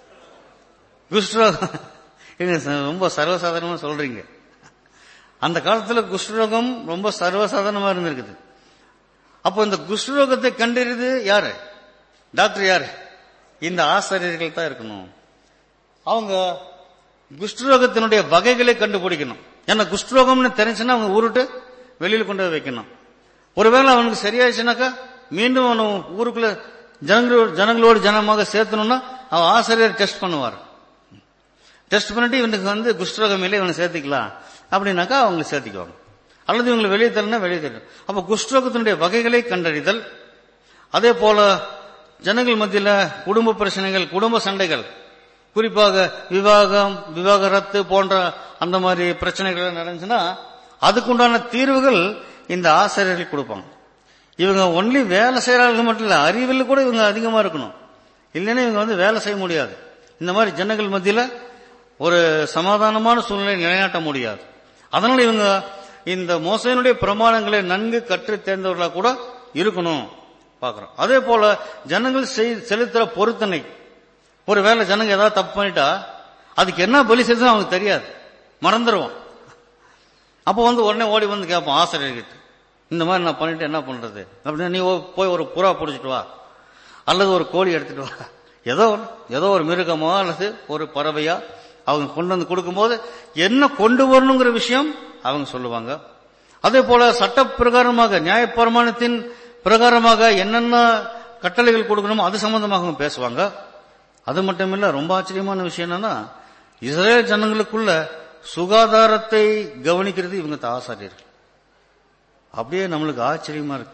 குஷ்டரோகம் ஏங்க, ச- ரொம்ப சர்வசாதாரணமா சொல்றீங்க அந்த காலத்துல குஷ்டரோகம் ரொம்ப சர்வசாதாரணமா இருந்திருக்குது அப்போ இந்த குஷ்டரோகத்தை கண்டறிது யாரு டாக்டர் யாரு இந்த ஆசிரியர்கள் தான் இருக்கணும் அவங்க குஷ்டரோகத்தினுடைய வகைகளை கண்டுபிடிக்கணும் ஏன்னா குஷ்டரோகம்னு தெரிஞ்சுன்னா அவங்க ஊருட்டு வெளியில கொண்டு போய் வைக்கணும் ஒருவேளை அவனுக்கு சரியாயிடுச்சுனாக்கா மீண்டும் அவன் ஊருக்குள்ள ஜனங்களோடு ஜனங்களோடு ஜனமாக சேர்த்தணும்னா அவன் ஆசிரியர் டெஸ்ட் பண்ணுவார் டெஸ்ட் பண்ணிட்டு இவனுக்கு வந்து குஷ்டரோகம் இல்லை இவனை சேர்த்துக்கலாம் அப்படின்னாக்கா அவங்களை சேர்த்துக்குவாங்க அல்லது இவங்களை வெளியே தரணும் வெளியே தரணும் அப்ப குஷ்டரோகத்தினுடைய வகைகளை கண்டறிதல் அதே போல ஜனங்கள் மத்தியில குடும்ப பிரச்சனைகள் குடும்ப சண்டைகள் குறிப்பாக விவாகம் விவாகரத்து போன்ற அந்த மாதிரி பிரச்சனைகள் நடந்துச்சுன்னா அதுக்குண்டான தீர்வுகள் இந்த ஆசிரியர்கள் கொடுப்பாங்க இவங்க ஒன்லி வேலை செய்யறாங்க மட்டும் இல்ல அறிவில் கூட இவங்க அதிகமா இருக்கணும் இல்லைன்னா இவங்க வந்து வேலை செய்ய முடியாது இந்த மாதிரி ஜனங்கள் மத்தியில ஒரு சமாதானமான சூழ்நிலை நிலைநாட்ட முடியாது அதனால இவங்க இந்த மோசையினுடைய பிரமாணங்களை நன்கு கற்று தேர்ந்தவர்களா கூட இருக்கணும் பாக்குறோம் அதே போல ஜனங்கள் செய்- செலுத்துற பொருத்தனை ஒரு வேளை ஜனங்க ஏதாவது தப்பு பண்ணிட்டா அதுக்கு என்ன பலி செலுத்தணும் அவங்களுக்கு தெரியாது மறந்துடுவோம் அப்போ வந்து உடனே ஓடி வந்து கேட்போம் ஆசிரியர்கிட்ட இந்த மாதிரி நான் பண்ணிட்டு என்ன பண்றது அப்படின்னா நீ ஓ- போய் ஒரு புறா பிடிச்சிட்டு வா அல்லது ஒரு கோழி எடுத்துட்டு வா ஏதோ ஒண்ணு, ஏதோ ஒரு மிருகமோ அல்லது ஒரு பறவையா அவங்க கொண்டு வந்து கொடுக்கும்போது என்ன கொண்டு வரணுங்கிற விஷயம் அவங்க சொல்லுவாங்க அதே போல சட்ட பிரகாரமாக நியாய பிரமாணத்தின் பிரகாரமாக என்னென்ன கட்டளைகள் கொடுக்கணுமோ அது சம்பந்தமாகவும் பேசுவாங்க அது மட்டும் இல்ல ரொம்ப ஆச்சரியமான விஷயம் என்னன்னா இஸ்ரேல் ஜனங்களுக்குள்ள சுகாதாரத்தை கவனிக்கிறது இவங்க தான் ஆசாரியர்கள் அப்படியே நம்மளுக்கு ஆச்சரியமா இருக்கு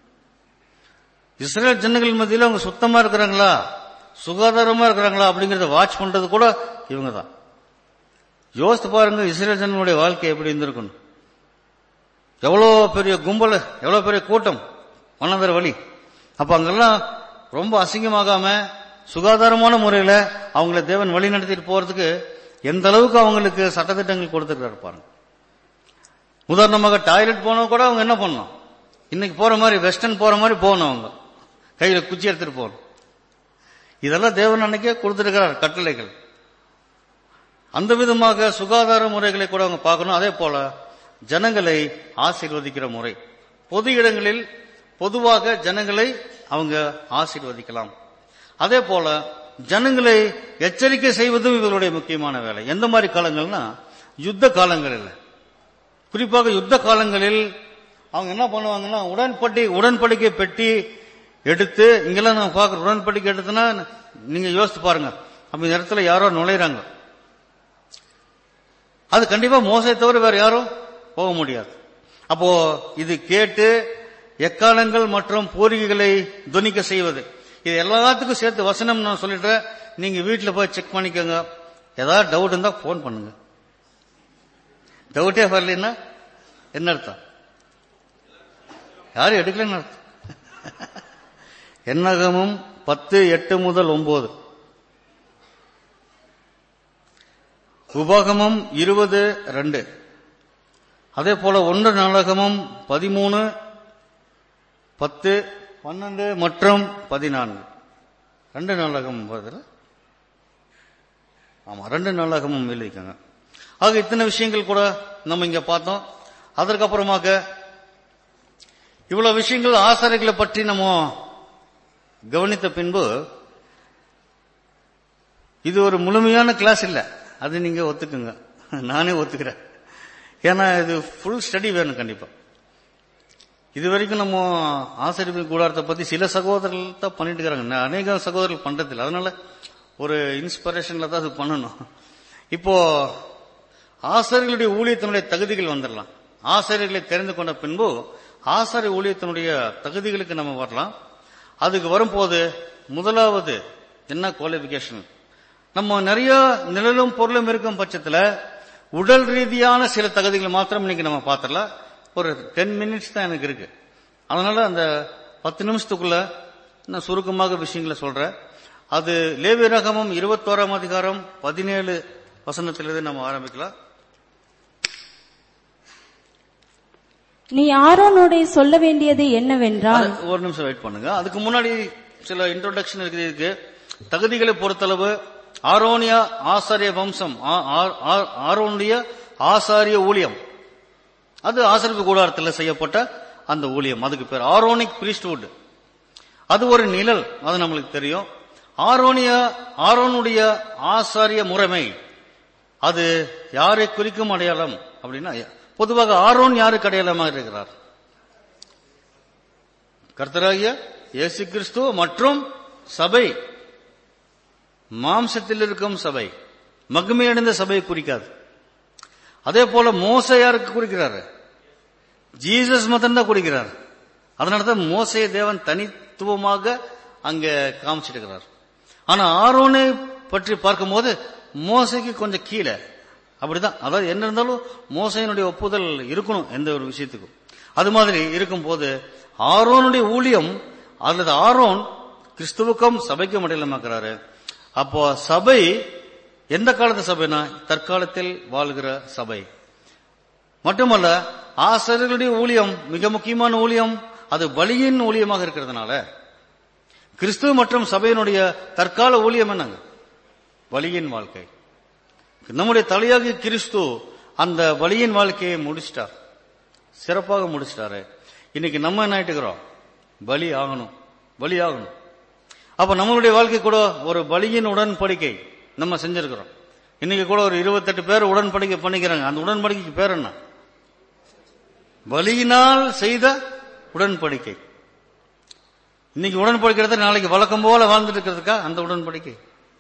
இஸ்ரேல் ஜனங்கள் மத்தியில் அவங்க சுத்தமா இருக்கிறாங்களா சுகாதாரமா இருக்கிறாங்களா அப்படிங்கறத வாட்ச் பண்றது கூட இவங்க தான் யோசித்து பாருங்க இஸ்ரேல் ஜனங்களுடைய வாழ்க்கை எப்படி இருந்திருக்கணும் எவ்வளோ பெரிய கும்பல் எவ்வளோ பெரிய கூட்டம் மன்னந்தர வழி அப்ப அங்கெல்லாம் ரொம்ப அசிங்கமாகாம சுகாதாரமான முறையில அவங்கள தேவன் வழி நடத்திட்டு போறதுக்கு எந்த அளவுக்கு அவங்களுக்கு சட்டத்திட்டங்கள் கொடுத்துருக்காரு பாருங்க உதாரணமாக டாய்லெட் போனவங்க கூட அவங்க என்ன பண்ணணும் இன்னைக்கு போற மாதிரி வெஸ்டர்ன் போற மாதிரி போகணும் அவங்க கையில குச்சி எடுத்துட்டு போகணும் இதெல்லாம் தேவன் அன்னைக்கே கொடுத்திருக்கிறார் கட்டளைகள் அந்த விதமாக சுகாதார முறைகளை கூட அவங்க பார்க்கணும் அதே போல ஜனங்களை ஆசீர்வதிக்கிற முறை பொது இடங்களில் பொதுவாக ஜனங்களை அவங்க ஆசீர்வதிக்கலாம் அதே போல ஜனங்களை எச்சரிக்கை செய்வதும் இவர்களுடைய முக்கியமான வேலை எந்த மாதிரி காலங்கள்னா யுத்த காலங்களில் குறிப்பாக யுத்த காலங்களில் அவங்க என்ன பண்ணுவாங்கன்னா உடன்படி உடன்படிக்கை பெட்டி எடுத்து இங்கெல்லாம் நான் பார்க்குற உடன்படிக்கை எடுத்துனா நீங்க யோசித்து பாருங்க அப்ப இந்த இடத்துல யாரோ நுழையிறாங்க அது கண்டிப்பா மோசை தவிர வேற யாரும் போக முடியாது அப்போ இது கேட்டு எக்காலங்கள் மற்றும் பூரிகைகளை துணிக்க செய்வது இது எல்லாத்துக்கும் சேர்த்து வசனம் நான் சொல்லிடுறேன் நீங்க வீட்டுல போய் செக் பண்ணிக்கோங்க ஏதாவது டவுட் இருந்தா போன் பண்ணுங்க டவுட்டே வரலன்னா என்ன அர்த்தம் யாரும் எடுக்கலன்னு அர்த்தம் எண்ணகமும் பத்து எட்டு முதல் ஒன்பது உபகமம் இருபது ரெண்டு அதே போல ஒன்று நாடகமும் பதிமூணு பத்து பன்னெண்டு மற்றும் பதினான்கு ரெண்டு நாடகம் வருதுல ஆமா ரெண்டு நாடகமும் எழுதிக்கோங்க ஆக இத்தனை விஷயங்கள் கூட நம்ம இங்க பார்த்தோம் அதற்கப்புறமாக இவ்வளவு விஷயங்கள் ஆசாரிகளை பற்றி நம்ம கவனித்த பின்பு இது ஒரு முழுமையான கிளாஸ் இல்ல அது நீங்க ஒத்துக்குங்க நானே ஒத்துக்கிறேன் ஏன்னா இது ஃபுல் ஸ்டடி வேணும் கண்டிப்பா இது வரைக்கும் நம்ம ஆசிரியர் கூடாரத்தை பத்தி சில சகோதரர்கள் தான் பண்ணிட்டு இருக்கிறாங்க அநேக சகோதரர்கள் பண்றதில்லை அதனால ஒரு இன்ஸ்பிரேஷன்ல தான் அது பண்ணணும் இப்போ ஆசிரியர்களுடைய ஊழியத்தினுடைய தகுதிகள் வந்துடலாம் ஆசிரியர்களை தெரிந்து கொண்ட பின்பு ஆசாரிய ஊழியத்தினுடைய தகுதிகளுக்கு நம்ம வரலாம் அதுக்கு வரும்போது முதலாவது என்ன குவாலிபிகேஷன் நம்ம நிறைய நிழலும் பொருளும் இருக்கும் பட்சத்துல உடல் ரீதியான சில தகுதிகளை மாத்திரம் இன்னைக்கு நம்ம பார்த்துடலாம் ஒரு டென் மினிட்ஸ் தான் எனக்கு இருக்கு அதனால அந்த பத்து நிமிஷத்துக்குள்ள நான் சுருக்கமாக விஷயங்களை சொல்றேன் அது லேவி ரகமும் இருபத்தோராம் அதிகாரம் பதினேழு வசனத்திலிருந்து நம்ம ஆரம்பிக்கலாம் நீ ஆரோனோட சொல்ல வேண்டியது என்னவென்றால் அது ஒரு நிமிஷம் வெயிட் பண்ணுங்க அதுக்கு முன்னாடி சில இன்ட்ரோடக்ஷன் இருக்குது இதுக்கு தகுதிகளை பொறுத்தளவு ஆரோனியா ஆசாரிய வம்சம் ஆ- ஆ- ஆ- ஆரோனுடைய ஆசாரிய ஊழியம் அது ஆசிரியப்பு கூடாரத்தில் செய்யப்பட்ட அந்த ஊழியம் அதுக்கு பேர் ஆரோனிக் priesthood அது ஒரு நிழல் அது நம்மளுக்கு தெரியும் ஆரோனிய ஆரோனுடைய ஆசாரிய முறைமை அது யாரை குறிக்கும் அடையாளம் அப்படின்னா பொதுவாக ஆரோன் யாருக்கு அடையாளமாக இருக்கிறார் கர்த்தராகிய இயேசு கிறிஸ்து மற்றும் சபை மாம்சத்தில் இருக்கும் சபை மகிமையடைந்த சபையை குறிக்காது அதே போல மோச யாருக்கு குறிக்கிறாரு ஜீசஸ் மட்டும் தான் குறிக்கிறார் அதனாலதான் மோசைய தேவன் தனித்துவமாக அங்க காமிச்சிருக்கிறார் ஆனா ஆரோனை பற்றி பார்க்கும்போது மோசைக்கு கொஞ்சம் கீழே அப்படிதான் அதாவது என்ன இருந்தாலும் மோசையினுடைய ஒப்புதல் இருக்கணும் எந்த ஒரு விஷயத்துக்கும் அது மாதிரி இருக்கும்போது ஆரோனுடைய ஊழியம் அல்லது ஆரோன் கிறிஸ்துவுக்கும் சபைக்கும் இடையிலமாக்குறாரு அப்போ சபை எந்த காலத்து சபைனா தற்காலத்தில் வாழ்கிற சபை மட்டுமல்ல ஆசிரியர்களுடைய ஊழியம் மிக முக்கியமான ஊழியம் அது பலியின் ஊழியமாக இருக்கிறதுனால கிறிஸ்து மற்றும் சபையினுடைய தற்கால ஊழியம் என்னங்க பலியின் வாழ்க்கை நம்முடைய தலையாகிய கிறிஸ்து அந்த பலியின் வாழ்க்கையை முடிச்சிட்டார் சிறப்பாக முடிச்சிட்டாரு இன்னைக்கு நம்ம என்ன ஆயிட்டுக்கிறோம் பலி ஆகணும் பலி ஆகணும் அப்ப நம்மளுடைய வாழ்க்கை கூட ஒரு பலியின் உடன்படிக்கை நம்ம செஞ்சிருக்கிறோம் இன்னைக்கு கூட ஒரு இருபத்தெட்டு பேர் உடன்படிக்கை பண்ணிக்கிறாங்க அந்த உடன்படிக்கைக்கு பேர் என்ன பலியினால் செய்த உடன்படிக்கை இன்னைக்கு உடன்படிக்கிறது நாளைக்கு வழக்கம் போல வாழ்ந்துட்டு இருக்கிறதுக்கா அந்த உடன்படிக்கை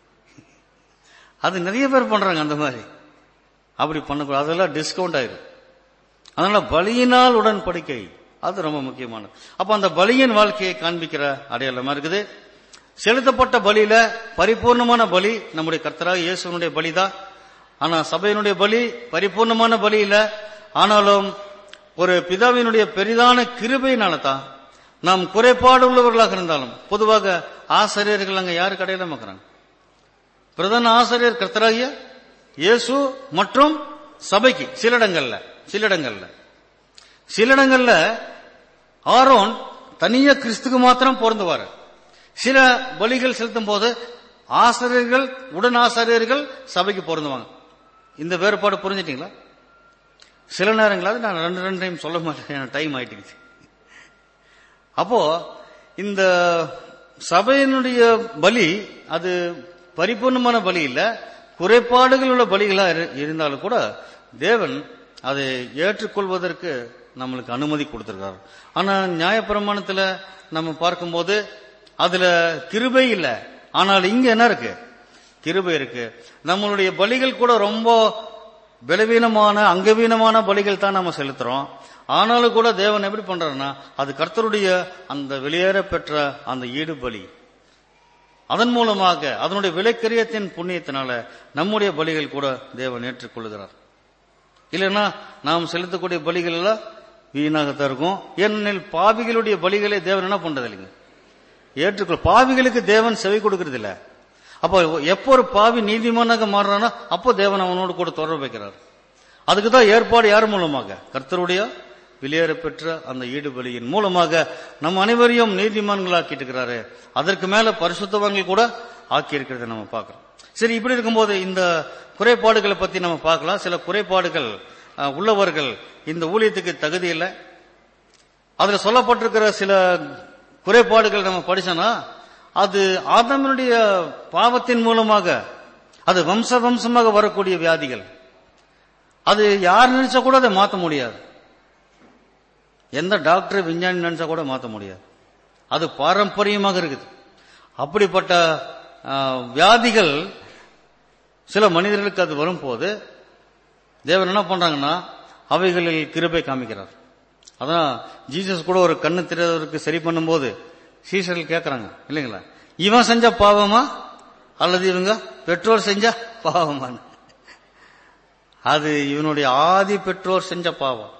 அது நிறைய பேர் பண்றாங்க அந்த மாதிரி அப்படி பண்ணக்கூடாது அதெல்லாம் டிஸ்கவுண்ட் ஆயிரும் அதனால பலியினால் உடன்படிக்கை அது ரொம்ப முக்கியமானது அப்ப அந்த பலியின் வாழ்க்கையை காண்பிக்கிற அடையாளமா இருக்குது செலுத்தப்பட்ட பலியில பரிபூர்ணமான பலி நம்முடைய கர்த்தராக இயேசுனுடைய பலிதான் ஆனா சபையினுடைய பலி பரிபூர்ணமான பலி இல்ல ஆனாலும் ஒரு பிதாவினுடைய பெரிதான கிருபையினால தான் நாம் குறைபாடு உள்ளவர்களாக இருந்தாலும் பொதுவாக ஆசிரியர்கள் அங்க யாரு கடையில மக்கறாங்க பிரதான ஆசிரியர் கர்த்தராகிய இயேசு மற்றும் சபைக்கு சில இடங்கள்ல சில இடங்கள்ல சில இடங்கள்ல ஆரோன் தனியா கிறிஸ்துக்கு மாத்திரம் பொருந்துவாரு சில பலிகள் செலுத்தும் போது ஆசிரியர்கள் உடன் ஆசிரியர்கள் சபைக்கு பொருந்துவாங்க இந்த வேறுபாடு புரிஞ்சிட்டீங்களா சில நேரங்களாவது நான் ரெண்டு ரெண்டு டைம் சொல்ல மாட்டேன் டைம் ஆயிட்டுச்சு அப்போ இந்த சபையினுடைய பலி அது பரிபூர்ணமான பலி இல்ல குறைபாடுகள் உள்ள பலிகளா இரு- இருந்தாலும் கூட தேவன் அதை ஏற்றுக்கொள்வதற்கு நம்மளுக்கு அனுமதி கொடுத்திருக்காரு ஆனா நியாயப்பிரமாணத்துல நம்ம பார்க்கும்போது அதுல கிருபை இல்ல ஆனால் இங்க என்ன இருக்கு கிருபை இருக்கு நம்மளுடைய பலிகள் கூட ரொம்ப பலவீனமான அங்கவீனமான பலிகள் தான் நம்ம செலுத்துறோம் ஆனாலும் கூட தேவன் எப்படி பண்றாருன்னா அது கர்த்தருடைய அந்த வெளியேற பெற்ற அந்த ஈடு பலி அதன் மூலமாக அதனுடைய விலைக்கரியத்தின் புண்ணியத்தினால நம்முடைய பலிகள் கூட தேவன் ஏற்றுக்கொள்கிறார் இல்லைன்னா நாம் செலுத்தக்கூடிய பலிகள் எல்லாம் வீணாகத்தான் இருக்கும் ஏனெனில் பாவிகளுடைய பலிகளை தேவன் என்ன பண்றது இல்லைங்க ஏற்றுக்கொள் பாவிகளுக்கு தேவன் செவி கொடுக்கறது இல்ல அப்போ எப்போ ஒரு பாவி நீதிமானாக மாறுறானோ அப்போ தேவன் அவனோடு கூட தொடர்பு வைக்கிறார் அதுக்கு தான் ஏற்பாடு யார் மூலமாக கர்த்தருடைய வெளியேற பெற்ற அந்த ஈடுபலியின் மூலமாக நம் அனைவரையும் நீதிமான்களாக்கிட்டு இருக்கிறாரு அதற்கு மேல பரிசுத்தவான்கள் கூட ஆக்கி இருக்கிறத நம்ம பார்க்கிறோம் சரி இப்படி இருக்கும்போது இந்த குறைபாடுகளை பத்தி நம்ம பார்க்கலாம் சில குறைபாடுகள் அஹ், உள்ளவர்கள் இந்த ஊழியத்துக்கு தகுதி இல்லை அதுல சொல்லப்பட்டிருக்கிற சில குறைபாடுகள் நம்ம படிச்சோம்னா அது ஆதாமினுடைய பாவத்தின் மூலமாக அது வம்ச வம்சமாக வரக்கூடிய வியாதிகள் அது யார் நினைச்சா கூட அதை மாற்ற முடியாது எந்த டாக்டர் விஞ்ஞானி நினைச்சா கூட மாற்ற முடியாது அது பாரம்பரியமாக இருக்குது அப்படிப்பட்ட ஆ, வியாதிகள் சில மனிதர்களுக்கு அது வரும்போது தேவன் என்ன பண்றாங்கன்னா அவைகளில் கிருபை காமிக்கிறார் அதான் ஜீசஸ் கூட ஒரு கண்ணு தெரியாதவருக்கு சரி பண்ணும்போது சீசர்கள் கேட்கறாங்க இல்லைங்களா இவன் செஞ்ச பாவமா அல்லது இவங்க பெற்றோர் செஞ்ச பாவமான்னு அது இவனுடைய ஆதி பெற்றோர் செஞ்ச பாவம்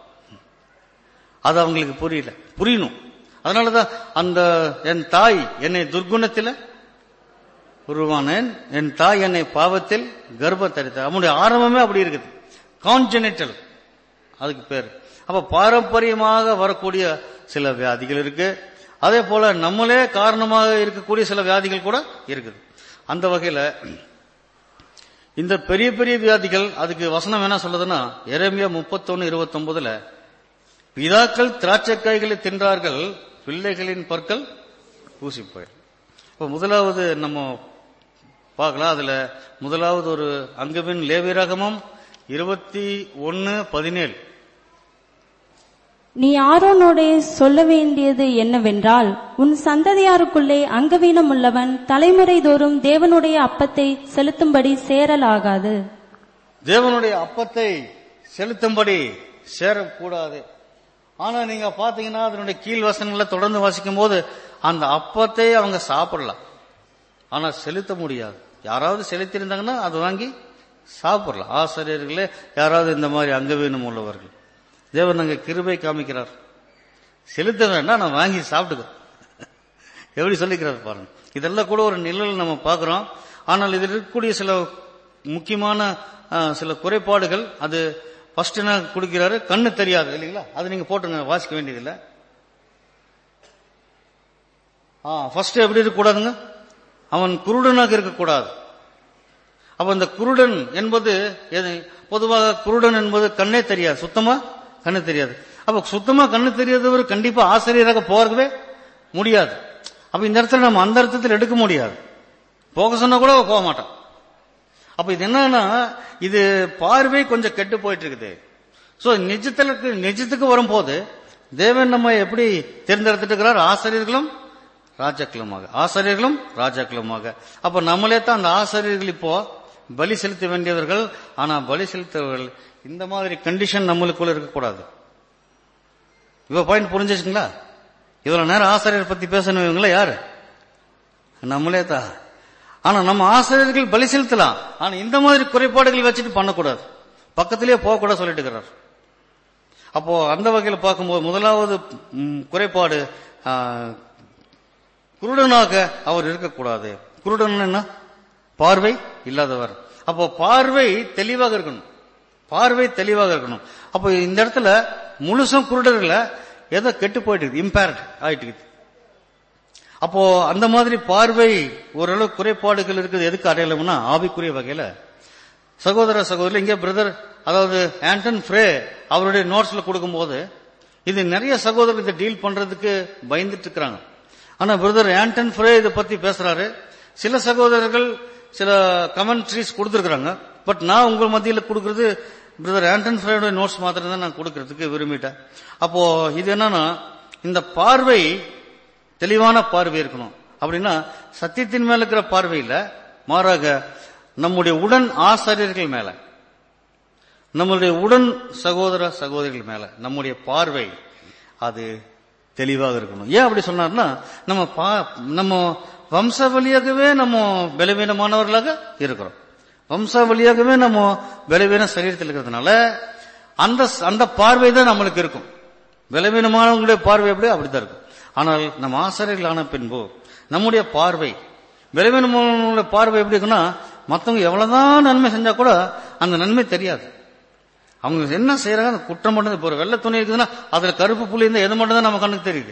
அது அவங்களுக்கு புரியல புரியணும் அதனாலதான் அந்த என் தாய் என்னை துர்குணத்தில் உருவானேன் என் தாய் என்னை பாவத்தில் கர்ப்பம் தரித்தார் அவனுடைய ஆரம்பமே அப்படி இருக்குது கான்ஜெனிட்டல் அதுக்கு பேர் அப்ப பாரம்பரியமாக வரக்கூடிய சில வியாதிகள் இருக்கு அதே போல நம்மளே காரணமாக இருக்கக்கூடிய சில வியாதிகள் கூட இருக்குது அந்த வகையில இந்த பெரிய பெரிய வியாதிகள் அதுக்கு வசனம் என்ன சொல்லுதுன்னா எரேமியா முப்பத்தொன்னு இருபத்தொன்பதுல பிதாக்கள் திராட்சைக்காய்களை தின்றார்கள் பிள்ளைகளின் பற்கள் ஊசி போயிடும் இப்ப முதலாவது நம்ம பார்க்கலாம் அதுல முதலாவது ஒரு அங்குவின் லேவியராகமம் இருபத்தி ஒன்னு பதினேழு நீ ஆரோனோடே சொல்ல வேண்டியது என்னவென்றால் உன் சந்ததியாருக்குள்ளே அங்கவீனம் உள்ளவன் தலைமுறை தோறும் தேவனுடைய அப்பத்தை செலுத்தும்படி சேரலாகாது தேவனுடைய அப்பத்தை செலுத்தும்படி சேரக்கூடாது ஆனா நீங்க பாத்தீங்கன்னா அதனுடைய கீழ் வசனங்களை தொடர்ந்து வாசிக்கும் போது அந்த அப்பத்தை அவங்க சாப்பிடலாம் ஆனா செலுத்த முடியாது யாராவது செலுத்தியிருந்தாங்கன்னா அது வாங்கி சாப்பிடலாம் ஆசிரியர்களே யாராவது இந்த மாதிரி அங்கவீனம் உள்ளவர்கள் தேவன் அங்க கிருபை காமிக்கிறார் செலுத்த வேண்டாம் நான் வாங்கி சாப்பிட்டுக்க எப்படி சொல்லிக்கிறார் பாருங்க இதெல்லாம் கூட ஒரு நிழல் நம்ம பார்க்கிறோம் ஆனால் இதில் இருக்கக்கூடிய சில முக்கியமான அஹ், சில குறைபாடுகள் அது ஃபர்ஸ்ட் என்ன கொடுக்கிறாரு கண்ணு தெரியாது இல்லைங்களா அது நீங்க போட்டுங்க வாசிக்க வேண்டியதில்லை ஆ ஃபர்ஸ்ட் எப்படி இருக்கக்கூடாதுங்க அவன் குருடனாக இருக்கக்கூடாது அப்ப இந்த குருடன் என்பது எது பொதுவாக குருடன் என்பது கண்ணே தெரியாது சுத்தமா கண்ணு தெரியாது அப்ப சுத்தமா கண்ணு தெரியாதவர் கண்டிப்பா ஆசிரியராக போகவே முடியாது அப்ப இந்த இடத்துல நம்ம அந்த அர்த்தத்தில் எடுக்க முடியாது போக சொன்னா கூட அவ போக மாட்டான் அப்ப இது என்னன்னா இது பார்வை கொஞ்சம் கெட்டு போயிட்டு இருக்குது சோ நிஜத்துக்கு நிஜத்துக்கு வரும்போது தேவன் நம்ம எப்படி தேர்ந்தெடுத்துட்டு இருக்கிறார் ஆசிரியர்களும் ராஜாக்களுமாக ஆசிரியர்களும் ராஜாக்களுமாக அப்ப நம்மளே தான் அந்த ஆசிரியர்கள் இப்போ பலி செலுத்த வேண்டியவர்கள் ஆனா பலி செலுத்தவர்கள் இந்த மாதிரி கண்டிஷன் நம்மளுக்குள்ள இருக்கக்கூடாது இவ பாயிண்ட் புரிஞ்சுச்சுங்களா இவ்வளவு நேரம் ஆசிரியர் பத்தி பேசணும் இவங்கள யாரு நம்மளே தான் ஆனா நம்ம ஆசிரியர்கள் பலி செலுத்தலாம் ஆனா இந்த மாதிரி குறைபாடுகள் வச்சுட்டு பண்ணக்கூடாது பக்கத்திலேயே போகக்கூடாது சொல்லிட்டு இருக்கிறார் அப்போ அந்த வகையில பார்க்கும்போது முதலாவது ம், குறைபாடு ஆ, குருடனாக அவர் இருக்கக்கூடாது குருடன் என்ன பார்வை இல்லாதவர் அப்போ பார்வை தெளிவாக இருக்கணும் பார்வை தெளிவாக இருக்கணும் அப்போ இந்த இடத்துல முழுசும் குருடர்ல ஏதோ கெட்டு போயிட்டு இம்பேர்ட் ஆயிட்டு அப்போ அந்த மாதிரி பார்வை ஓரளவு குறைபாடுகள் இருக்குது எதுக்கு அடையலாம்னா ஆவிக்குரிய வகையில சகோதர சகோதரி இங்கே பிரதர் அதாவது ஆண்டன் ஃப்ரே அவருடைய நோட்ஸ்ல கொடுக்கும்போது இது நிறைய சகோதரர்கள் இதை டீல் பண்றதுக்கு பயந்துட்டு இருக்கிறாங்க ஆனா பிரதர் ஆண்டன் ஃப்ரே இதை பத்தி பேசுறாரு சில சகோதரர்கள் சில கமெண்ட்ரிஸ் கொடுத்துருக்காங்க பட் நான் உங்கள் மத்தியில் கொடுக்கறது பிரதர் ஆண்டன் ஃப்ரேயோட நோட்ஸ் மாத்திரம் தான் நான் கொடுக்கறதுக்கு விரும்பிட்டேன் அப்போ இது என்னன்னா இந்த பார்வை தெளிவான பார்வை இருக்கணும் அப்படின்னா சத்தியத்தின் மேல இருக்கிற பார்வை இல்ல மாறாக நம்முடைய உடன் ஆசாரியர்கள் மேல நம்முடைய உடன் சகோதர சகோதரிகள் மேல நம்முடைய பார்வை அது தெளிவாக இருக்கணும் ஏன் அப்படி சொன்னார்னா நம்ம பா- நம்ம வம்சாவளியாகவே நம்ம பலவீனமானவர்களாக இருக்கிறோம் வம்சாவளியாகவே நம்ம பலவீன சரீரத்தில் இருக்கிறதுனால அந்த அந்த பார்வை தான் நம்மளுக்கு இருக்கும் பலவீனமானவங்களுடைய பார்வை எப்படி அப்படித்தான் இருக்கும் ஆனால் நம்ம ஆசிரியர்கள் ஆன பின்பு நம்முடைய பார்வை பலவீனமானவங்களுடைய பார்வை எப்படி இருக்குன்னா மற்றவங்க எவ்வளவுதான் நன்மை செஞ்சா கூட அந்த நன்மை தெரியாது அவங்க என்ன செய்யறாங்க அந்த குற்றம் மட்டும் இப்போ ஒரு வெள்ளை துணி இருக்குதுன்னா அதுல கருப்பு புள்ளி இருந்தா எது மட்டும் தான் நம்ம கண்ணுக்கு தெரியுது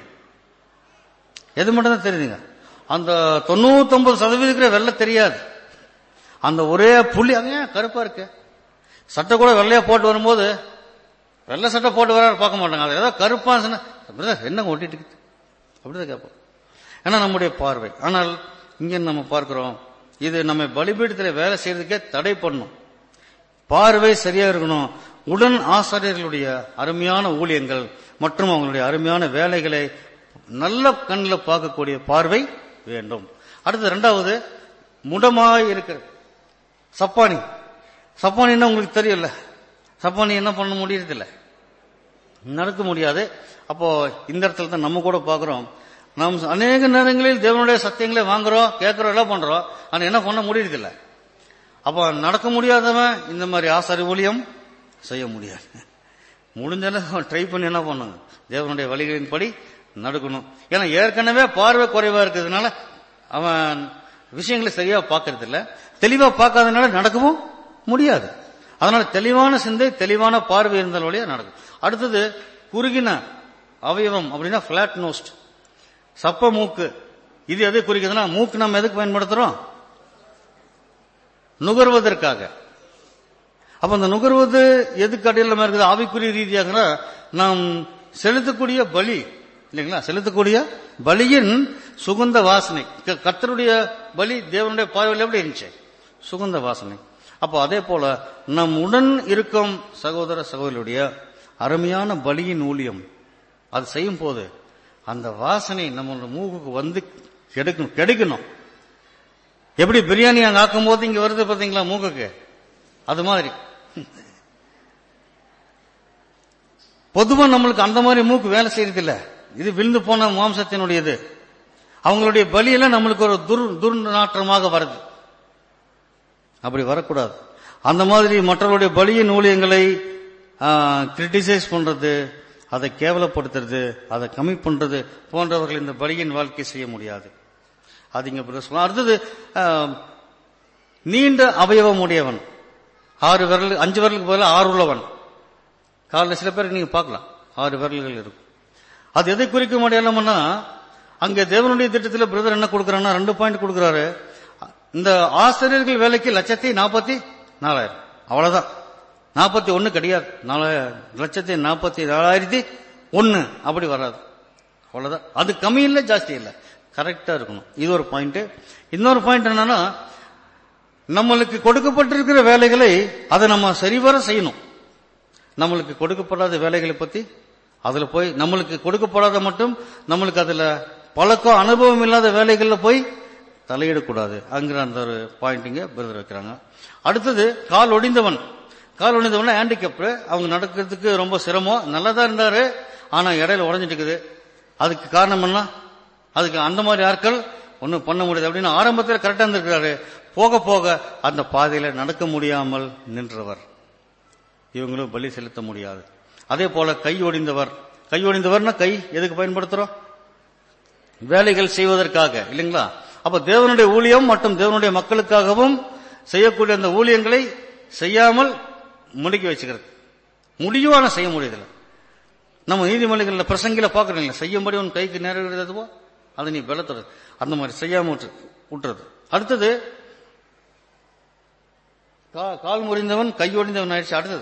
எது மட்டும் தான் தெரியுதுங்க அந்த தொண்ணூத்தொன்பது சதவீதம் இருக்கிற வெள்ளை தெரியாது அந்த ஒரே புள்ளி அங்க ஏன் கருப்பா இருக்கு சட்டை கூட வெள்ளையா போட்டு வரும்போது வெள்ளை சட்டை போட்டு வர பார்க்க மாட்டாங்க அது ஏதோ கருப்பா சொன்னா "பிரதர், என்னங்க ஒட்டிட்டு இருக்குது?" அப்படிதான் கேட்போம் ஏன்னா நம்முடைய பார்வை ஆனால் இங்க நம்ம பார்க்கிறோம் இது நம்ம பலிபீடத்தில் வேலை செய்யறதுக்கே தடை பண்ணும் பார்வை சரியா இருக்கணும் உடன் ஆசிரியர்களுடைய அருமையான ஊழியங்கள் மற்றும் அவங்களுடைய அருமையான வேலைகளை நல்ல கண்ணில் பார்க்கக்கூடிய பார்வை வேண்டும் அடுத்து ரெண்டாவது முடமாய் இருக்கிற சப்பானி சப்பானின்னா உங்களுக்கு தெரியல சப்பானி என்ன பண்ண முடியறதில்ல நடக்க முடியாது அப்போ இந்த இடத்துல தான் நம்ம கூட பார்க்கிறோம் நாம் அநேக நேரங்களில் தேவனுடைய சத்தியங்களை வாங்குறோம் கேட்கிறோம் எல்லாம் பண்றோம் ஆனா என்ன பண்ண முடியறதில்ல அப்ப நடக்க முடியாதவன் இந்த மாதிரி ஆசாரி ஊழியம் செய்ய முடியாது முடிஞ்சாலும் ட்ரை பண்ணி என்ன பண்ணுங்க தேவனுடைய வழிகளின்படி நடக்கணும் ஏன்னா ஏற்கனவே பார்வை குறைவா இருக்கிறதுனால அவன் விஷயங்களை சரியா பார்க்கறது இல்ல தெளிவா பார்க்காதனால நடக்கவும் முடியாது அதனால தெளிவான சிந்தை தெளிவான பார்வை இருந்தால் வழியா நடக்கும் அடுத்தது குறுகின அவயவம் அப்படின்னா பிளாட் நோஸ்ட் சப்ப மூக்கு இது எதை குறிக்குதுன்னா மூக்கு நம்ம எதுக்கு பயன்படுத்துறோம் நுகர்வதற்காக அப்ப அந்த நுகர்வது எதுக்கு அடையாளமா இருக்குது ஆவிக்குரிய ரீதியாக நாம் செலுத்தக்கூடிய பலி இல்லைங்களா செலுத்தக்கூடிய பலியின் சுகந்த வாசனை க- கர்த்தருடைய பலி தேவனுடைய பார்வையில் எப்படி இருந்துச்சு சுகந்த வாசனை அப்போ அதே போல நம் உடன் இருக்கும் சகோதர சகோதரியுடைய அருமையான பலியின் ஊழியம் அது செய்யும் போது அந்த வாசனை நம்மளோட மூக்குக்கு வந்து கிடைக்கணும் கிடைக்கணும் எப்படி பிரியாணி அங்க ஆக்கும் போது இங்க வருது பாத்தீங்களா மூக்குக்கு அது மாதிரி பொதுவா நம்மளுக்கு அந்த மாதிரி மூக்கு வேலை செய்யறது இல்ல இது விழுந்து போன மாம்சத்தினுடையது அவங்களுடைய பலியெல்லாம் நம்மளுக்கு ஒரு துர் துர்நாற்றமாக வருது அப்படி வரக்கூடாது அந்த மாதிரி மற்றவருடைய பலியின் ஊழியங்களை கிரிட்டிசைஸ் பண்றது அதை கேவலப்படுத்துறது அதை கம்மி பண்றது போன்றவர்கள் இந்த பலியின் வாழ்க்கை செய்ய முடியாது அது இங்க இப்படி சொல்லலாம். அடுத்தது ஆ, நீண்ட அவயவம் உடையவன் ஆறு விரல் அஞ்சு விரலுக்கு பதிலாக ஆறு உள்ளவன் காலில் சில பேருக்கு நீங்க பார்க்கலாம் ஆறு விரல்கள் இருக்கும் அது எதை குறிக்க முடியலாமன்னா அங்க தேவனுடைய திட்டத்தில் பிரதர் என்ன கொடுக்கறாருன்னா ரெண்டு பாயிண்ட் கொடுக்கறாரு இந்த ஆசிரியர்கள் வேலைக்கு லட்சத்தி நாற்பத்தி நாலாயிரம் அவ்வளவுதான் நாற்பத்தி ஒண்ணு கிடையாது நாலாயிரம் லட்சத்தி நாற்பத்தி நாலாயிரத்தி ஒண்ணு அப்படி வராது அவ்வளவுதான் அது கம்மி இல்லை ஜாஸ்தி இல்லை கரெக்டா இருக்கணும் இது ஒரு பாயிண்ட் இன்னொரு பாயிண்ட் என்னன்னா நம்மளுக்கு கொடுக்கப்பட்டிருக்கிற வேலைகளை அதை நம்ம சரிவர செய்யணும் நம்மளுக்கு கொடுக்கப்படாத வேலைகளை பத்தி அதுல போய் நம்மளுக்கு கொடுக்கப்படாத மட்டும் நம்மளுக்கு அதுல பழக்கம் அனுபவம் இல்லாத வேலைகள்ல போய் தலையிடக்கூடாது அங்கிற அந்த ஒரு பாயிண்டிங்க பிரதர் வைக்கிறாங்க அடுத்தது கால் ஒடிந்தவன் கால் ஒடிந்தவன் ஹேண்டிகேப் அவங்க நடக்கிறதுக்கு ரொம்ப சிரமம் நல்லதா இருந்தாரு ஆனா இடையில உடஞ்சிட்டு இருக்குது அதுக்கு காரணம் என்ன அதுக்கு அந்த மாதிரி ஆட்கள் ஒன்றும் பண்ண முடியாது அப்படின்னு ஆரம்பத்தில் கரெக்டா இருந்திருக்கிறாரு போக போக அந்த பாதையில நடக்க முடியாமல் நின்றவர் இவங்களும் பலி செலுத்த முடியாது அதே போல கை ஒடிந்தவர் கை ஒடிந்தவர்னா கை எதுக்கு பயன்படுத்துறோம் வேலைகள் செய்வதற்காக இல்லைங்களா அப்ப தேவனுடைய ஊழியம் மற்றும் தேவனுடைய மக்களுக்காகவும் செய்யக்கூடிய அந்த ஊழியங்களை செய்யாமல் முடுக்கி வச்சுக்கிறது முடியும் ஆனா செய்ய முடியதில்லை நம்ம நீதிமன்றங்கள்ல பிரசங்கில பாக்குறீங்களா செய்யும்படி உன் கைக்கு நேரதுவோ அதை நீ பலத்துறது அந்த மாதிரி செய்யாம விட்டு- விட்டுறது அடுத்தது கா- கால் முறிந்தவன் கை ஒடிந்தவன் ஆயிடுச்சு அடுத்தது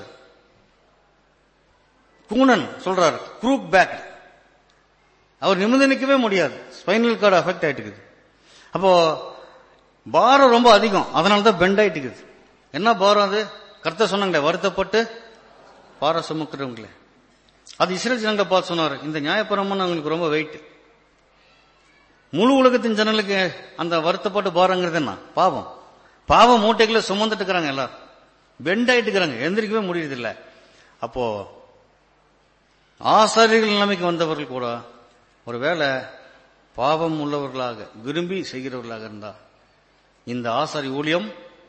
கூணன் சொல்றாரு குரூக் பேக் அவர் நிமிர்ந்து நிற்கவே முடியாது ஸ்பைனல் கார்டு அஃபெக்ட் ஆயிட்டு இருக்குது அப்போ பாரம் ரொம்ப அதிகம் அதனால தான் பெண்ட் ஆயிட்டு இருக்குது என்ன பாரம் அது கர்த்தர் சொன்னாங்களே வருத்தப்பட்டு பாரம் சுமக்கிறவங்களே அது இஸ்ரேல் ஜனங்களை பார்த்து சொன்னார் இந்த நியாயப்பிரமன் அவங்களுக்கு ரொம்ப வெயிட் முழு உலகத்தின் ஜனங்களுக்கு அந்த வருத்தப்பட்டு பாரங்கிறது என்ன பாவம் பாவம் மூட்டைகளை சுமந்துட்டு இருக்கிறாங்க எல்லாரும் பெண்ட் ஆயிட்டு இருக்கிறாங்க எந்திரிக்கவே முடியறது இல்ல அப்போ ஆசாரியர்கள் நிலைமைக்கு வந்தவர்கள் கூட ஒருவேளை பாவம் உள்ளவர்களாக விரும்பி செய்கிறவர்களாக இருந்தா இந்த ஆசாரி ஊழியம்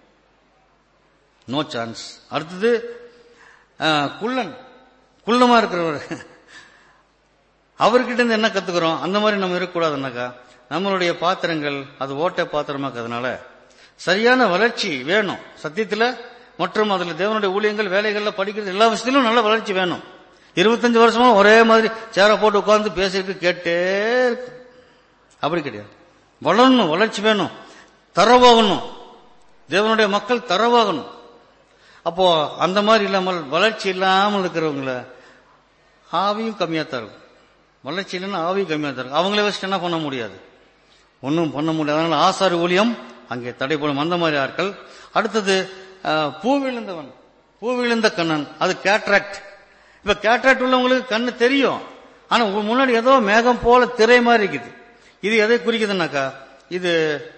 நோ சான்ஸ் அடுத்தது ஆ, குள்ளன் குள்ளமா இருக்கிறவர் அவர்கிட்ட இருந்து என்ன கத்துக்கிறோம் அந்த மாதிரி நம்ம இருக்கக்கூடாதுன்னாக்கா நம்மளுடைய பாத்திரங்கள் அது ஓட்டை பாத்திரமாக்கிறதுனால சரியான வளர்ச்சி வேணும் சத்தியத்துல மற்றும் அதுல தேவனுடைய ஊழியங்கள் வேலைகள்ல படிக்கிறது எல்லா விஷயத்திலும் நல்ல வளர்ச்சி வேணும் இருபத்தஞ்சு வருஷமா ஒரே மாதிரி சேரை போட்டு உட்கார்ந்து பேசிட்டு கேட்டே இருக்கு. அப்படி கிடையாது வளரணும் வளர்ச்சி வேணும் தரவாகணும் தேவனுடைய மக்கள் தரவாகணும் அப்போ அந்த மாதிரி இல்லாமல் வளர்ச்சி இல்லாமல் இருக்கிறவங்கள ஆவியும் கம்மியா தான் இருக்கும் வளர்ச்சி இல்லைன்னா ஆவியும் கம்மியா தான் இருக்கும் அவங்கள வச்சுட்டு என்ன பண்ண முடியாது ஒன்றும் பண்ண முடியாது அதனால ஆசாரி ஊழியம் அங்கே தடைப்படும் அந்த மாதிரி ஆட்கள் அடுத்தது அஹ், பூ விழுந்தவன் பூ விழுந்த கண்ணன் அது கேட்ராக்ட் இப்ப கேட்ராக்ட் உள்ளவங்களுக்கு கண்ணு தெரியும் ஆனா உங்க முன்னாடி ஏதோ மேகம் போல திரை மாதிரி இருக்குது இது எதை குறிக்குதுன்னாக்கா இது